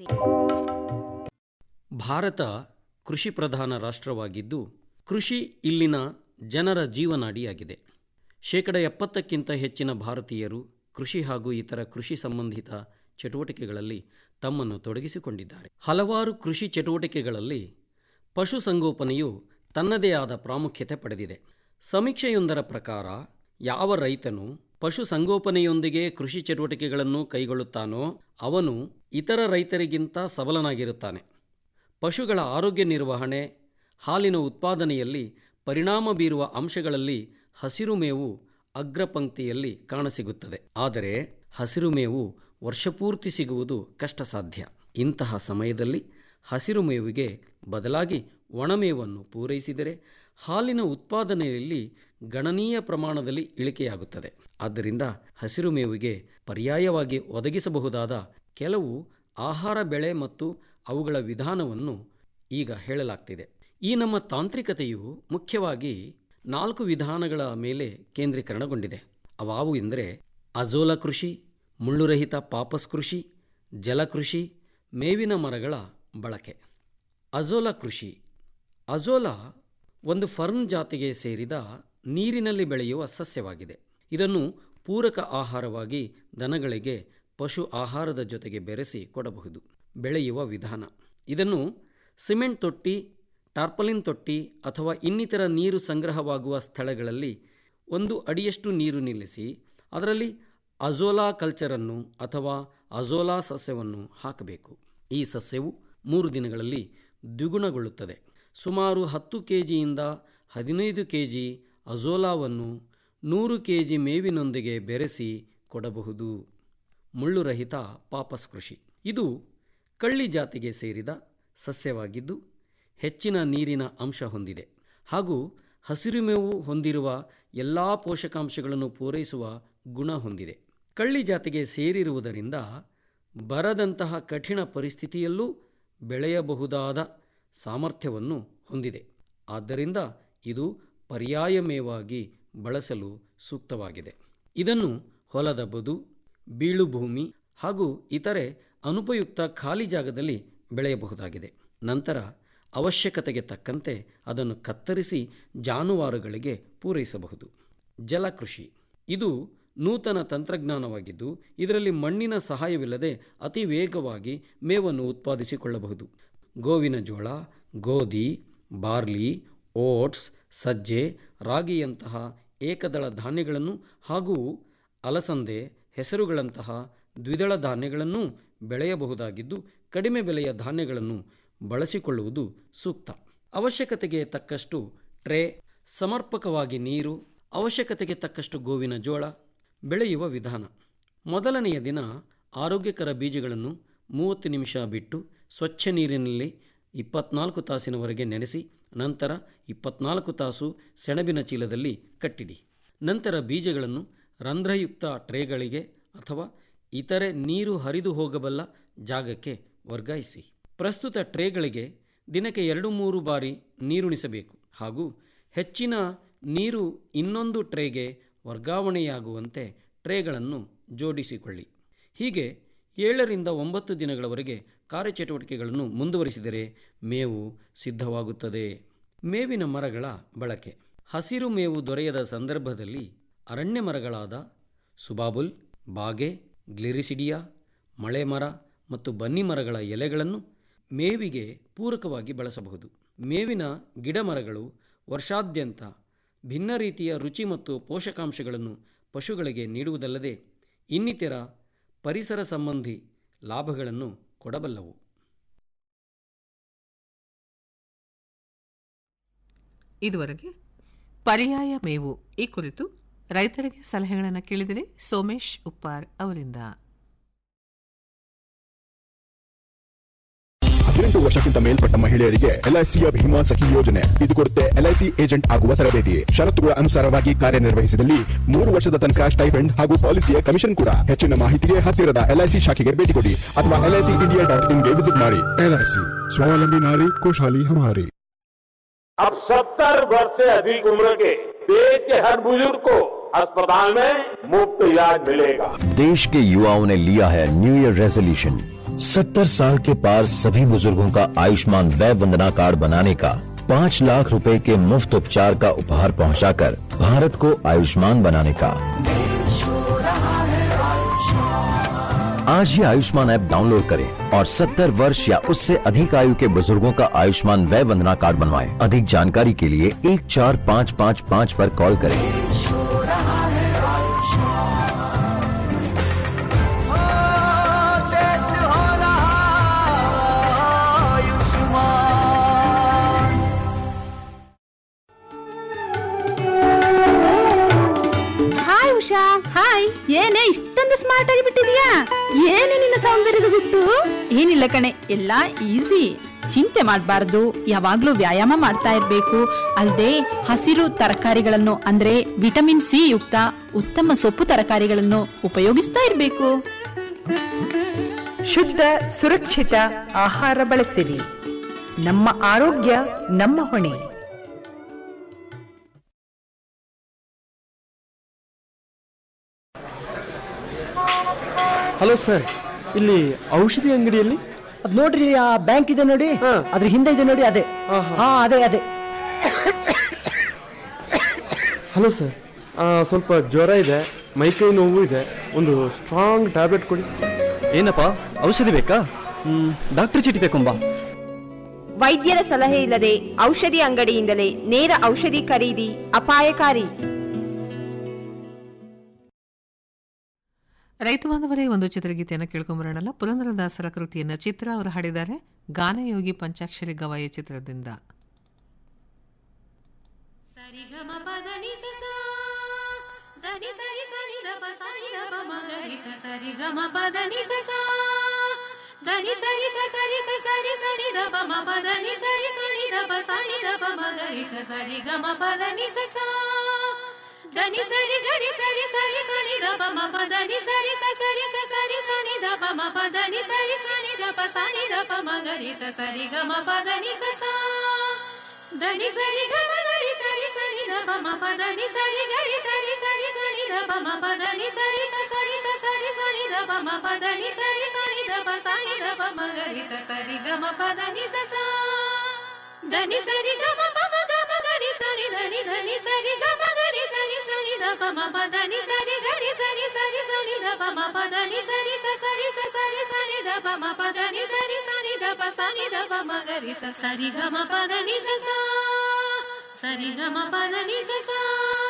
ಭಾರತ ಕೃಷಿ ಪ್ರಧಾನ ರಾಷ್ಟ್ರವಾಗಿದ್ದು ಕೃಷಿ ಇಲ್ಲಿನ ಜನರ ಜೀವನಾಡಿಯಾಗಿದೆ ಶೇಕಡ ಎಪ್ಪತ್ತಕ್ಕಿಂತ ಹೆಚ್ಚಿನ ಭಾರತೀಯರು ಕೃಷಿ ಹಾಗೂ ಇತರ ಕೃಷಿ ಸಂಬಂಧಿತ ಚಟುವಟಿಕೆಗಳಲ್ಲಿ ತಮ್ಮನ್ನು ತೊಡಗಿಸಿಕೊಂಡಿದ್ದಾರೆ ಹಲವಾರು ಕೃಷಿ ಚಟುವಟಿಕೆಗಳಲ್ಲಿ ಪಶುಸಂಗೋಪನೆಯು ತನ್ನದೇ ಆದ ಪ್ರಾಮುಖ್ಯತೆ ಪಡೆದಿದೆ ಸಮೀಕ್ಷೆಯೊಂದರ ಪ್ರಕಾರ ಯಾವ ರೈತನು ಪಶುಸಂಗೋಪನೆಯೊಂದಿಗೆ ಕೃಷಿ ಚಟುವಟಿಕೆಗಳನ್ನು ಕೈಗೊಳ್ಳುತ್ತಾನೋ ಅವನು ಇತರ ರೈತರಿಗಿಂತ ಸಬಲನಾಗಿರುತ್ತಾನೆ ಪಶುಗಳ ಆರೋಗ್ಯ ನಿರ್ವಹಣೆ ಹಾಲಿನ ಉತ್ಪಾದನೆಯಲ್ಲಿ ಪರಿಣಾಮ ಬೀರುವ ಅಂಶಗಳಲ್ಲಿ ಹಸಿರು ಮೇವು ಅಗ್ರಪಂಕ್ತಿಯಲ್ಲಿ ಕಾಣಸಿಗುತ್ತದೆ ಆದರೆ ಹಸಿರು ಮೇವು ವರ್ಷಪೂರ್ತಿ ಸಿಗುವುದು ಕಷ್ಟ ಸಾಧ್ಯ ಇಂತಹ ಸಮಯದಲ್ಲಿ ಹಸಿರು ಮೇವಿಗೆ ಬದಲಾಗಿ ಒಣಮೇವನ್ನು ಪೂರೈಸಿದರೆ ಹಾಲಿನ ಉತ್ಪಾದನೆಯಲ್ಲಿ ಗಣನೀಯ ಪ್ರಮಾಣದಲ್ಲಿ ಇಳಿಕೆಯಾಗುತ್ತದೆ ಆದ್ದರಿಂದ ಹಸಿರು ಮೇವಿಗೆ ಪರ್ಯಾಯವಾಗಿ ಒದಗಿಸಬಹುದಾದ ಕೆಲವು ಆಹಾರ ಬೆಳೆ ಮತ್ತು ಅವುಗಳ ವಿಧಾನವನ್ನು ಈಗ ಹೇಳಲಾಗ್ತಿದೆ ಈ ನಮ್ಮ ತಾಂತ್ರಿಕತೆಯು ಮುಖ್ಯವಾಗಿ ನಾಲ್ಕು ವಿಧಾನಗಳ ಮೇಲೆ ಕೇಂದ್ರೀಕರಣಗೊಂಡಿದೆ ಅವಾವು ಎಂದರೆ ಅಜೋಲ ಕೃಷಿ ಮುಳ್ಳುರಹಿತ ಪಾಪಸ್ ಕೃಷಿ ಜಲಕೃಷಿ ಮೇವಿನ ಮರಗಳ ಬಳಕೆ ಅಜೋಲ ಕೃಷಿ ಅಜೋಲಾ ಒಂದು ಫರ್ನ್ ಜಾತಿಗೆ ಸೇರಿದ ನೀರಿನಲ್ಲಿ ಬೆಳೆಯುವ ಸಸ್ಯವಾಗಿದೆ ಇದನ್ನು ಪೂರಕ ಆಹಾರವಾಗಿ ದನಗಳಿಗೆ ಪಶು ಆಹಾರದ ಜೊತೆಗೆ ಬೆರೆಸಿ ಕೊಡಬಹುದು ಬೆಳೆಯುವ ವಿಧಾನ ಇದನ್ನು ಸಿಮೆಂಟ್ ತೊಟ್ಟಿ ಟಾರ್ಪಲಿನ್ ತೊಟ್ಟಿ ಅಥವಾ ಇನ್ನಿತರ ನೀರು ಸಂಗ್ರಹವಾಗುವ ಸ್ಥಳಗಳಲ್ಲಿ ಒಂದು ಅಡಿಯಷ್ಟು ನೀರು ನಿಲ್ಲಿಸಿ ಅದರಲ್ಲಿ ಅಜೋಲಾ ಕಲ್ಚರನ್ನು ಅಥವಾ ಅಜೋಲಾ ಸಸ್ಯವನ್ನು ಹಾಕಬೇಕು ಈ ಸಸ್ಯವು ಮೂರು ದಿನಗಳಲ್ಲಿ ದ್ವಿಗುಣಗೊಳ್ಳುತ್ತದೆ ಸುಮಾರು ಹತ್ತು ಕೆ ಜಿಯಿಂದ ಹದಿನೈದು ಕೆ ಜಿ ಅಜೋಲಾವನ್ನು ನೂರು ಕೆ ಜಿ ಮೇವಿನೊಂದಿಗೆ ಬೆರೆಸಿ ಕೊಡಬಹುದು ಮುಳ್ಳುರಹಿತ ಪಾಪಸ್ ಕೃಷಿ ಇದು ಕಳ್ಳಿ ಜಾತಿಗೆ ಸೇರಿದ ಸಸ್ಯವಾಗಿದ್ದು ಹೆಚ್ಚಿನ ನೀರಿನ ಅಂಶ ಹೊಂದಿದೆ ಹಾಗೂ ಹಸಿರುಮೇವು ಹೊಂದಿರುವ ಎಲ್ಲ ಪೋಷಕಾಂಶಗಳನ್ನು ಪೂರೈಸುವ ಗುಣ ಹೊಂದಿದೆ ಕಳ್ಳಿ ಜಾತಿಗೆ ಸೇರಿರುವುದರಿಂದ ಬರದಂತಹ ಕಠಿಣ ಪರಿಸ್ಥಿತಿಯಲ್ಲೂ ಬೆಳೆಯಬಹುದಾದ ಸಾಮರ್ಥ್ಯವನ್ನು ಹೊಂದಿದೆ ಆದ್ದರಿಂದ ಇದು ಪರ್ಯಾಯ ಮೇವಾಗಿ ಬಳಸಲು ಸೂಕ್ತವಾಗಿದೆ ಇದನ್ನು ಹೊಲದ ಬದು ಬೀಳು ಭೂಮಿ ಹಾಗೂ ಇತರೆ ಅನುಪಯುಕ್ತ ಖಾಲಿ ಜಾಗದಲ್ಲಿ ಬೆಳೆಯಬಹುದಾಗಿದೆ ನಂತರ ಅವಶ್ಯಕತೆಗೆ ತಕ್ಕಂತೆ ಅದನ್ನು ಕತ್ತರಿಸಿ ಜಾನುವಾರುಗಳಿಗೆ ಪೂರೈಸಬಹುದು ಜಲಕೃಷಿ ಇದು ನೂತನ ತಂತ್ರಜ್ಞಾನವಾಗಿದ್ದು ಇದರಲ್ಲಿ ಮಣ್ಣಿನ ಸಹಾಯವಿಲ್ಲದೆ ಅತಿ ವೇಗವಾಗಿ ಮೇವನ್ನು ಉತ್ಪಾದಿಸಿಕೊಳ್ಳಬಹುದು ಗೋವಿನ ಜೋಳ ಗೋಧಿ ಬಾರ್ಲಿ ಓಟ್ಸ್ ಸಜ್ಜೆ ರಾಗಿಯಂತಹ ಏಕದಳ ಧಾನ್ಯಗಳನ್ನು ಹಾಗೂ ಅಲಸಂದೆ ಹೆಸರುಗಳಂತಹ ದ್ವಿದಳ ಧಾನ್ಯಗಳನ್ನು ಬೆಳೆಯಬಹುದಾಗಿದ್ದು ಕಡಿಮೆ ಬೆಲೆಯ ಧಾನ್ಯಗಳನ್ನು ಬಳಸಿಕೊಳ್ಳುವುದು ಸೂಕ್ತ ಅವಶ್ಯಕತೆಗೆ ತಕ್ಕಷ್ಟು ಟ್ರೇ ಸಮರ್ಪಕವಾಗಿ ನೀರು ಅವಶ್ಯಕತೆಗೆ ತಕ್ಕಷ್ಟು ಗೋವಿನ ಜೋಳ ಬೆಳೆಯುವ ವಿಧಾನ ಮೊದಲನೆಯ ದಿನ ಆರೋಗ್ಯಕರ ಬೀಜಗಳನ್ನು ಮೂವತ್ತು ನಿಮಿಷ ಬಿಟ್ಟು ಸ್ವಚ್ಛ ನೀರಿನಲ್ಲಿ ಇಪ್ಪತ್ನಾಲ್ಕು ತಾಸಿನವರೆಗೆ ನೆನೆಸಿ ನಂತರ ಇಪ್ಪತ್ನಾಲ್ಕು ತಾಸು ಸೆಣಬಿನ ಚೀಲದಲ್ಲಿ ಕಟ್ಟಿಡಿ ನಂತರ ಬೀಜಗಳನ್ನು ರಂಧ್ರಯುಕ್ತ ಟ್ರೇಗಳಿಗೆ ಅಥವಾ ಇತರೆ ನೀರು ಹರಿದು ಹೋಗಬಲ್ಲ ಜಾಗಕ್ಕೆ ವರ್ಗಾಯಿಸಿ ಪ್ರಸ್ತುತ ಟ್ರೇಗಳಿಗೆ ದಿನಕ್ಕೆ ಎರಡು ಮೂರು ಬಾರಿ ನೀರುಣಿಸಬೇಕು ಹಾಗೂ ಹೆಚ್ಚಿನ ನೀರು ಇನ್ನೊಂದು ಟ್ರೇಗೆ ವರ್ಗಾವಣೆಯಾಗುವಂತೆ ಟ್ರೇಗಳನ್ನು ಜೋಡಿಸಿಕೊಳ್ಳಿ ಹೀಗೆ ಏಳರಿಂದ ಒಂಬತ್ತು ದಿನಗಳವರೆಗೆ ಕಾರ್ಯಚಟುವಟಿಕೆಗಳನ್ನು ಮುಂದುವರಿಸಿದರೆ ಮೇವು ಸಿದ್ಧವಾಗುತ್ತದೆ ಮೇವಿನ ಮರಗಳ ಬಳಕೆ ಹಸಿರು ಮೇವು ದೊರೆಯದ ಸಂದರ್ಭದಲ್ಲಿ ಅರಣ್ಯ ಮರಗಳಾದ ಸುಬಾಬುಲ್ ಬಾಗೆ ಗ್ಲಿರಿಸಿಡಿಯಾ ಮಳೆ ಮರ ಮತ್ತು ಬನ್ನಿ ಮರಗಳ ಎಲೆಗಳನ್ನು ಮೇವಿಗೆ ಪೂರಕವಾಗಿ ಬಳಸಬಹುದು ಮೇವಿನ ಗಿಡಮರಗಳು ವರ್ಷಾದ್ಯಂತ ಭಿನ್ನ ರೀತಿಯ ರುಚಿ ಮತ್ತು ಪೋಷಕಾಂಶಗಳನ್ನು ಪಶುಗಳಿಗೆ ನೀಡುವುದಲ್ಲದೆ ಇನ್ನಿತರ ಪರಿಸರ ಸಂಬಂಧಿ ಲಾಭಗಳನ್ನು ಕೊಡಬಲ್ಲವು ಇದುವರೆಗೆ ಪರ್ಯಾಯ ಮೇವು ಈ ಕುರಿತು ರೈತರಿಗೆ ಸಲಹೆಗಳನ್ನು ಕೇಳಿದರೆ ಸೋಮೇಶ್ ಉಪ್ಪಾರ್ ಅವರಿಂದ ಹದಿನೆಂಟು ವರ್ಷಕ್ಕಿಂತ ಮೇಲ್ಪಟ್ಟ ಮಹಿಳೆಯರಿಗೆ ಎಲ್ಐಸಿಯ ಭೀಮಾ ಸಖಿ ಯೋಜನೆ ಇದು ಕೊಡುತ್ತೆ ಎಲ್ಐಸಿ ಏಜೆಂಟ್ ಆಗುವ ತರಬೇತಿ ಷರತ್ತುಗಳ ಅನುಸಾರವಾಗಿ ಕಾರ್ಯನಿರ್ವಹಿಸಿದಲ್ಲಿ ಮೂರು ವರ್ಷದ ತನಕ ಸ್ಟೈಪೆಂಡ್ ಹಾಗೂ ಪಾಲಿಸಿಯ ಕಮಿಷನ್ ಕೂಡ ಹೆಚ್ಚಿನ ಮಾಹಿತಿಗೆ ಹತ್ತಿರದ ಎಲ್ಐಸಿ ಶಾಖೆಗೆ ಭೇಟಿ ಕೊಡಿ ಅಥವಾ ಎಲ್ಐಸಿ ಇಂಡಿಯಾ ಡಾಟ್ ಇನ್ಗೆ ವಿಸಿಟ್ ಮಾಡಿ ಎಲ್ಐಸಿ ಸ್ವಾವಲಂಬಿ ನಾರಿ खुशहाली हमारी अब सत्तर वर्ष से अधिक उम्र के देश के हर बुजुर्ग को अस्पताल में मुफ्त इलाज मिलेगा देश के युवाओं ने लिया है न्यू ईयर रेजोल्यूशन सत्तर साल के पार सभी बुजुर्गों का आयुष्मान वय वंदना कार्ड बनाने का पाँच लाख रुपए के मुफ्त उपचार का उपहार पहुंचाकर भारत को आयुष्मान बनाने का आज ही आयुष्मान ऐप डाउनलोड करें और 70 वर्ष या उससे अधिक आयु के बुजुर्गों का आयुष्मान वय वंदना कार्ड बनवाएं। अधिक जानकारी के लिए एक चार पाँच पाँच पाँच पर कॉल करें ಸ್ಮಾರ್ಟ್ ಆಗಿ ಬಿಟ್ಟಿದ್ಯಾ ಏನು ನಿನ್ನ ಸೌಂದರ್ಯದ ಗುಟ್ಟು ಏನಿಲ್ಲ ಕಣೆ ಎಲ್ಲ ಈಸಿ ಚಿಂತೆ ಮಾಡಬಾರ್ದು ಯಾವಾಗ್ಲೂ ವ್ಯಾಯಾಮ ಮಾಡ್ತಾ ಇರ್ಬೇಕು ಅಲ್ಲದೆ ಹಸಿರು ತರಕಾರಿಗಳನ್ನು ಅಂದ್ರೆ ವಿಟಮಿನ್ ಸಿ ಯುಕ್ತ ಉತ್ತಮ ಸೊಪ್ಪು ತರಕಾರಿಗಳನ್ನು ಉಪಯೋಗಿಸ್ತಾ ಇರ್ಬೇಕು ಶುದ್ಧ ಸುರಕ್ಷಿತ ಆಹಾರ ಬಳಸಿರಿ ನಮ್ಮ ಆರೋಗ್ಯ ನಮ್ಮ ಹೊಣೆ ಹಲೋ ಸರ್ ಇಲ್ಲಿ ಔಷಧಿ ಅಂಗಡಿಯಲ್ಲಿ ಅದ್ ನೋಡ್ರಿ ಆ ಬ್ಯಾಂಕ್ ಇದೆ ನೋಡಿ ಅದ್ರ ಹಿಂದೆ ಇದೆ ನೋಡಿ ಅದೇ ಹಾ ಅದೇ ಅದೇ ಹಲೋ ಸರ್ ಸ್ವಲ್ಪ ಜ್ವರ ಇದೆ ಮೈಕೈ ನೋವು ಇದೆ ಒಂದು ಸ್ಟ್ರಾಂಗ್ ಟ್ಯಾಬ್ಲೆಟ್ ಕೊಡಿ ಏನಪ್ಪ ಔಷಧಿ ಬೇಕಾ ಹ್ಮ್ ಡಾಕ್ಟರ್ ಚೀಟಿ ತಗೊಂಬಾ ವೈದ್ಯರ ಸಲಹೆ ಇಲ್ಲದೆ ಔಷಧಿ ಅಂಗಡಿಯಿಂದಲೇ ನೇರ ಔಷಧಿ ಖರೀದಿ ಅಪಾಯಕಾರಿ ರೈತ ಬಾಂಧವರೇ ಒಂದು ಚಿತ್ರಗೀತೆಯನ್ನು ಕೇಳ್ಕೊಂಬರೋಣಲ್ಲ ಪುರಂದರದಾಸರ ಕೃತಿಯನ್ನು ಚಿತ್ರ ಅವರು ಹಾಡಿದ್ದಾರೆ ಗಾನಯೋಗಿ ಪಂಚಾಕ್ಷರಿ ಗವಾಯಿ ಚಿತ್ರದಿಂದ ಸರಿಗಮ ಪದ ನಿ ಸ ಸ ಧನಿ ಸರಿ ಸರಿ ದ ಪ ಸರಿ ದ ಪ ಮ ಗ ರಿ ಸ ಸರಿ ಗ ಮ ಪದ ನಿ ಸ ಸ ಧನಿ ಸರಿ ಸ ಸರಿ ಸ ಸರಿ ಸರಿ ದ ಪ ಮ ಪದ ನಿ ಸರಿ ಸರಿ ದ ಪ ಸರಿ ದ ಪ ಮ ಗ ರಿ ಸ ಸರಿ ಗ ಮ ಪದ ನಿ ಸ ಸ ಧನಿ ಸರಿ ಗರಿ ಸರಿ ಸರಿ ಸರಿ ದ ಪ ಮ ಪದ ನಿ ಸರಿ ಸ ಸರಿ ಸ ಸರಿ ಸರಿ ದ ಪ ಮ ಪದ ನಿ ಸರಿ ಸರಿ ದ ಪ ಸರಿ ದ ಪ ಮ ಗ ರಿ ಸ ಸರಿ ಗ ಮ ಪದ ನಿ ಸ ಸ ಧನಿ ಸರಿ ಗ ಮ ಗರಿ ಸರಿ ಸರಿ ದ ಪ ಮ ಪದ ನಿ ಸರಿ ಗರಿ ಸರಿ ಸರಿ ಸರಿ ದ ಪ ಮ ಪದ ನಿ ಸರಿ ಸ ಸರಿ ಸ ಸರಿ ಸರಿ ದ ಪ ಮ ಪದ ನಿ ಸರಿ ಸರಿ ದ ಪ ಸರಿ ದ ಪ ಮ ಗರಿ ಸ ಸರಿ ಗ ಮ ಪದ ನಿ ಸ ಸ ಧನಿ ಸರಿ ಗ ಮ ಪ ಮ ಗ ಮ ಗರಿ ಸರಿ ಧನಿ ಧನಿ ಸರಿ ಗ ಮ ಗರಿ ಸರಿ ಸರಿ ದ ಪ ಮ ಪದ ನಿ ಸರಿ ಗರಿ ಸರಿ ಸರಿ ಸರಿ ದ ಪ ಮ ಪದ ನಿ ಸರಿ ಸ ಸರಿ ಸ ಸರಿ ಸರಿ ದ ಪ ಮ ಪದ ನಿ ಸರಿ ಸರಿ ದ ಪ ಸರಿ ದ ಪ ಮ ಗರಿ ಸ ಸರಿ ಗ ಮ ಪದ ನಿ ಸ ಸ ಸರಿ ಗ ಮ ಪದ ನಿ ಸ ಸ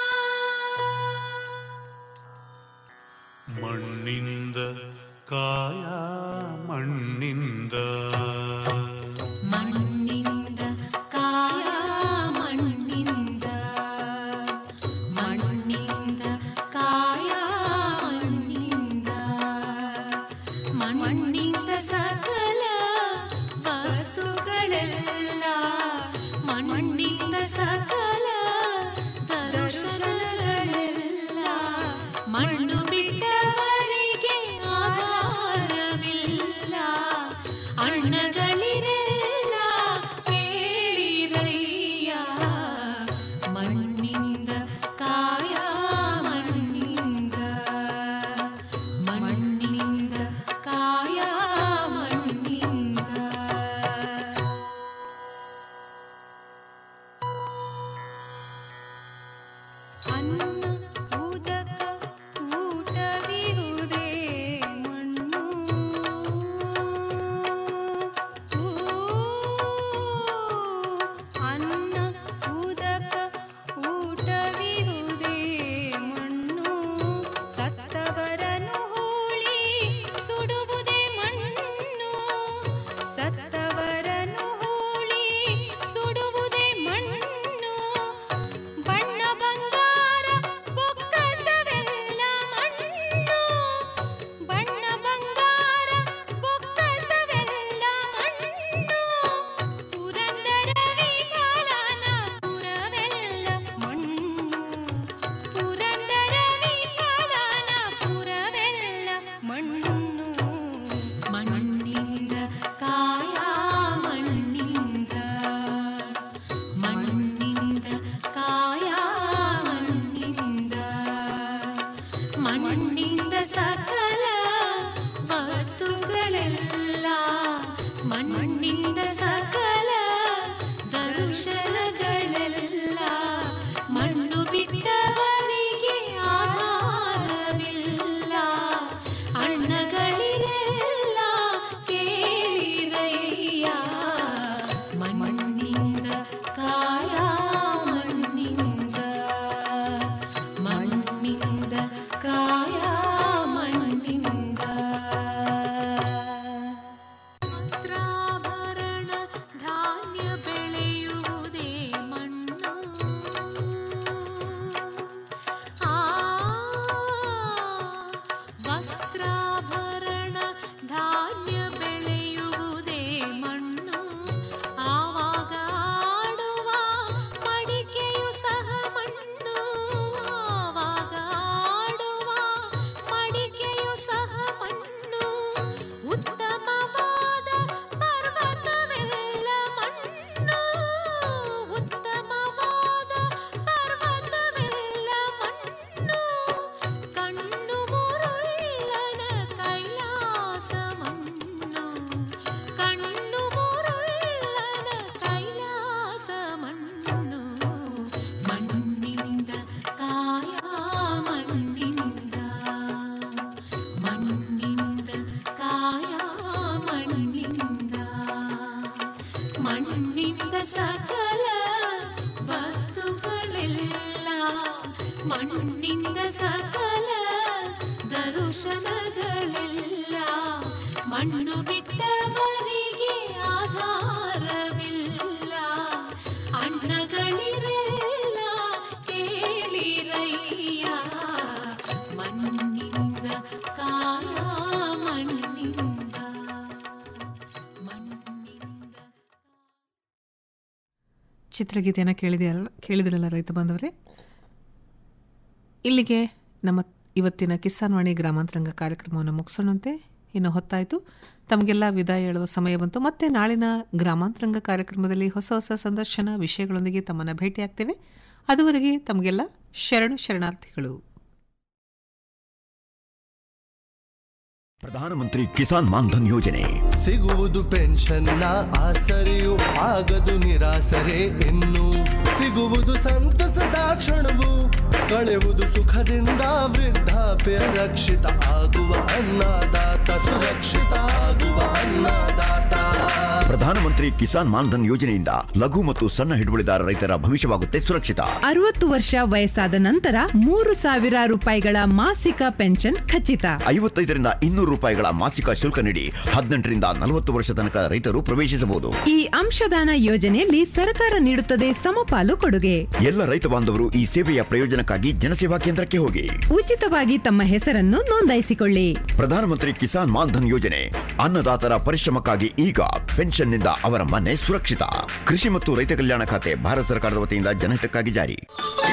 ಮಣ್ಣಿಂದ ಕಾಯ ಮಣ್ಣಿಂದ ಮಣ್ಣಿಂದ ಕಾಯ ಮಣ್ಣಿಂದ ಮಣ್ಣಿಂದ ಕಾಯ ಮಣ್ಣಿಂದ ಮಣ್ಣಿಂದ ಸಕಲ ವಸ್ತುಗಳೆಲ್ಲ ಮಣ್ಣಿಂದ ಸಕಲ ದರ್ಶನಗಳೆಲ್ಲ ಮಣ್ಣು ಬಿಟ್ಟವರಿಗೆ ಆಧಾರವಿಲ್ಲ ಅಣ್ಣಗಳಿರೆಲ್ಲ ಕೇಳಿರಯ್ಯ ಮಣ್ಣಿಂದ ಕಾಯ ಮಣ್ಣಿಂದ ಮಣ್ಣಿಂದ ಕಾಯ ಮಣ್ಣಿಂದ ಅನ್ನ ಉದಕ ಊಟವಿರುವುದೇ ಮಣ್ಣು ಊ, ಅನ್ನ ಉದಕ ಊಟವಿರುವುದೇ ಮಣ್ಣು ಸತ್ತವರನು ಹೂಳಿ ಸುಡುವುದೇ ಮಣ್ಣು ಸತ್ತವರನು ಹೂಳಿ ಸುಡುವುದೇ ಮಣ್ಣು ಬಣ್ಣ ಬಂಗಾರ ಬೊಕ್ಕಸವೆಲ್ಲ ಮಣ್ಣು ಬಣ್ಣ ಬಂಗಾರ ಬೊಕ್ಕಸವೆಲ್ಲ ಮಣ್ಣು ಪುರಂದರ ವಿಠಲನ ಪುರವೆಲ್ಲ ಮಣ್ಣು ಪುರಂದರ ವಿಠಲನ ಪುರವೆಲ್ಲ ಮಣ್ಣು ಮಣ್ಣಿಂದ ಕಾಯ ಮಣ್ಣಿಂದ ಮಣ್ಣಿಂದ ಕಾಯ ಮಣ್ಣಿಂದ ಮಣ್ಣಿಂದ ಸಕಲ ವಸ್ತುಗಳೆಲ್ಲ ಮಣ್ಣಿಂದ ಸಕಲ ದರ್ಶನಗಳೆಲ್ಲ ಮಣ್ಣು ಬಿಟ್ಟವರಿಗೆ ಆಧಾರವಿಲ್ಲ ಅಣ್ಣಗಳಿರೆಲ್ಲ ಕೇಳಿರಯ್ಯ ಮಣ್ಣಿಂದ ಕಾಯ ಮಣ್ಣಿಂದ ಮಣ್ಣಿಂದ ಕಾಯ ಮಣ್ಣಿಂದ ವಸ್ತ್ರಾಭರಣ ಧಾನ್ಯ ಬೆಳೆಯುವುದೇ ಮಣ್ಣು ಆ ವಸ್ತ್ರ ಮಣ್ಣಿಂದ ಸಕಲ ವಸ್ತುಗಳೆಲ್ಲ ಮಣ್ಣಿಂದ ಸಕಲ ದರುಶನಗಳೆಲ್ಲ ಮಣ್ಣು ಬಿಟ್ಟವರಿಗೆ ಆಧಾರವಿಲ್ಲ ಅಣ್ಣಗಳಿರೆಲ್ಲ ಕೇಳಿರಯ್ಯ ಮಣ್ಣಿಂದ ಕಾಯ ಮಣ್ಣಿಂದ ಚಿತ್ರಗೀತೆಯನ್ನು ಕೇಳಿದೆಯಲ್ಲ ಕೇಳಿದ್ರಲ್ಲ ರೈತ ಬಾಂಧವರೇ ಇಲ್ಲಿಗೆ ನಮ್ಮ ಇವತ್ತಿನ ಕಿಸಾನ್ ವಾಣಿ ಗ್ರಾಮಾಂತರಂಗ ಕಾರ್ಯಕ್ರಮವನ್ನು ಮುಗಿಸೋಣಂತೆ ಇನ್ನು ಹೊತ್ತಾಯಿತು ತಮಗೆಲ್ಲ ವಿದಾಯ ಹೇಳುವ ಸಮಯ ಬಂತು ಮತ್ತೆ ನಾಳಿನ ಗ್ರಾಮಾಂತರಂಗ ಕಾರ್ಯಕ್ರಮದಲ್ಲಿ ಹೊಸ ಹೊಸ ಸಂದರ್ಶನ ವಿಷಯಗಳೊಂದಿಗೆ ತಮ್ಮನ್ನು ಭೇಟಿಯಾಗ್ತೇವೆ ಅದುವರೆಗೆ ತಮಗೆಲ್ಲ ಶರಣು ಶರಣಾರ್ಥಿಗಳು ಪ್ರಧಾನಮಂತ್ರಿ ಕಿಸಾನ್ ಮಾನ್ಧನ್ ಯೋಜನೆ ಸಿಗುವುದು ಪೆನ್ಷನ್ನ ಆಸರೆಯು ಆಗದು ನಿರಾಸರೆ ಇನ್ನು ಸಿಗುವುದು ಸಂತಸದ ಕ್ಷಣವು ಕಳೆವುದು ಸುಖದಿಂದ ವೃದ್ಧಾಪ್ಯ ರಕ್ಷಿತ ಆಗುವ ಅನ್ನದಾತ ಸುರಕ್ಷಿತ ಆಗುವ ಅನ್ನದಾತ ಪ್ರಧಾನಮಂತ್ರಿ ಕಿಸಾನ್ ಮಾನ್ಧನ್ ಯೋಜನೆಯಿಂದ ಲಘು ಮತ್ತು ಸಣ್ಣ ಹಿಡುವಳಿದಾರ ರೈತರ ಭವಿಷ್ಯವಾಗುತ್ತೆ ಸುರಕ್ಷಿತ ಅರವತ್ತು ವರ್ಷ ವಯಸ್ಸಾದ ನಂತರ ಮೂರು ಸಾವಿರ ರೂಪಾಯಿಗಳ ಮಾಸಿಕ ಪೆನ್ಷನ್ ಖಚಿತ ಐವತ್ತೈದರಿಂದ ಇನ್ನೂರು ರೂಪಾಯಿಗಳ ಮಾಸಿಕ ಶುಲ್ಕ ನೀಡಿ ಹದಿನೆಂಟರಿಂದ ನಲವತ್ತು ವರ್ಷ ತನಕ ರೈತರು ಪ್ರವೇಶಿಸಬಹುದು ಈ ಅಂಶದಾನ ಯೋಜನೆಯಲ್ಲಿ ಸರ್ಕಾರ ನೀಡುತ್ತದೆ ಸಮಪಾಲು ಕೊಡುಗೆ ಎಲ್ಲ ರೈತ ಬಾಂಧವರು ಈ ಸೇವೆಯ ಪ್ರಯೋಜನಕ್ಕಾಗಿ ಜನಸೇವಾ ಕೇಂದ್ರಕ್ಕೆ ಹೋಗಿ ಉಚಿತವಾಗಿ ತಮ್ಮ ಹೆಸರನ್ನು ನೋಂದಾಯಿಸಿಕೊಳ್ಳಿ ಪ್ರಧಾನಮಂತ್ರಿ ಕಿಸಾನ್ ಮಾನ್ಧನ್ ಯೋಜನೆ ಅನ್ನದಾತರ ಪರಿಶ್ರಮಕ್ಕಾಗಿ ಈಗ ಪೆನ್ಷನ್ನಿಂದ ಅವರ ಮನೆ ಸುರಕ್ಷಿತ ಕೃಷಿ ಮತ್ತು ರೈತ ಕಲ್ಯಾಣ ಖಾತೆ ಭಾರತ ಸರ್ಕಾರದ ವತಿಯಿಂದ ಜನಹಿತಕ್ಕಾಗಿ ಜಾರಿ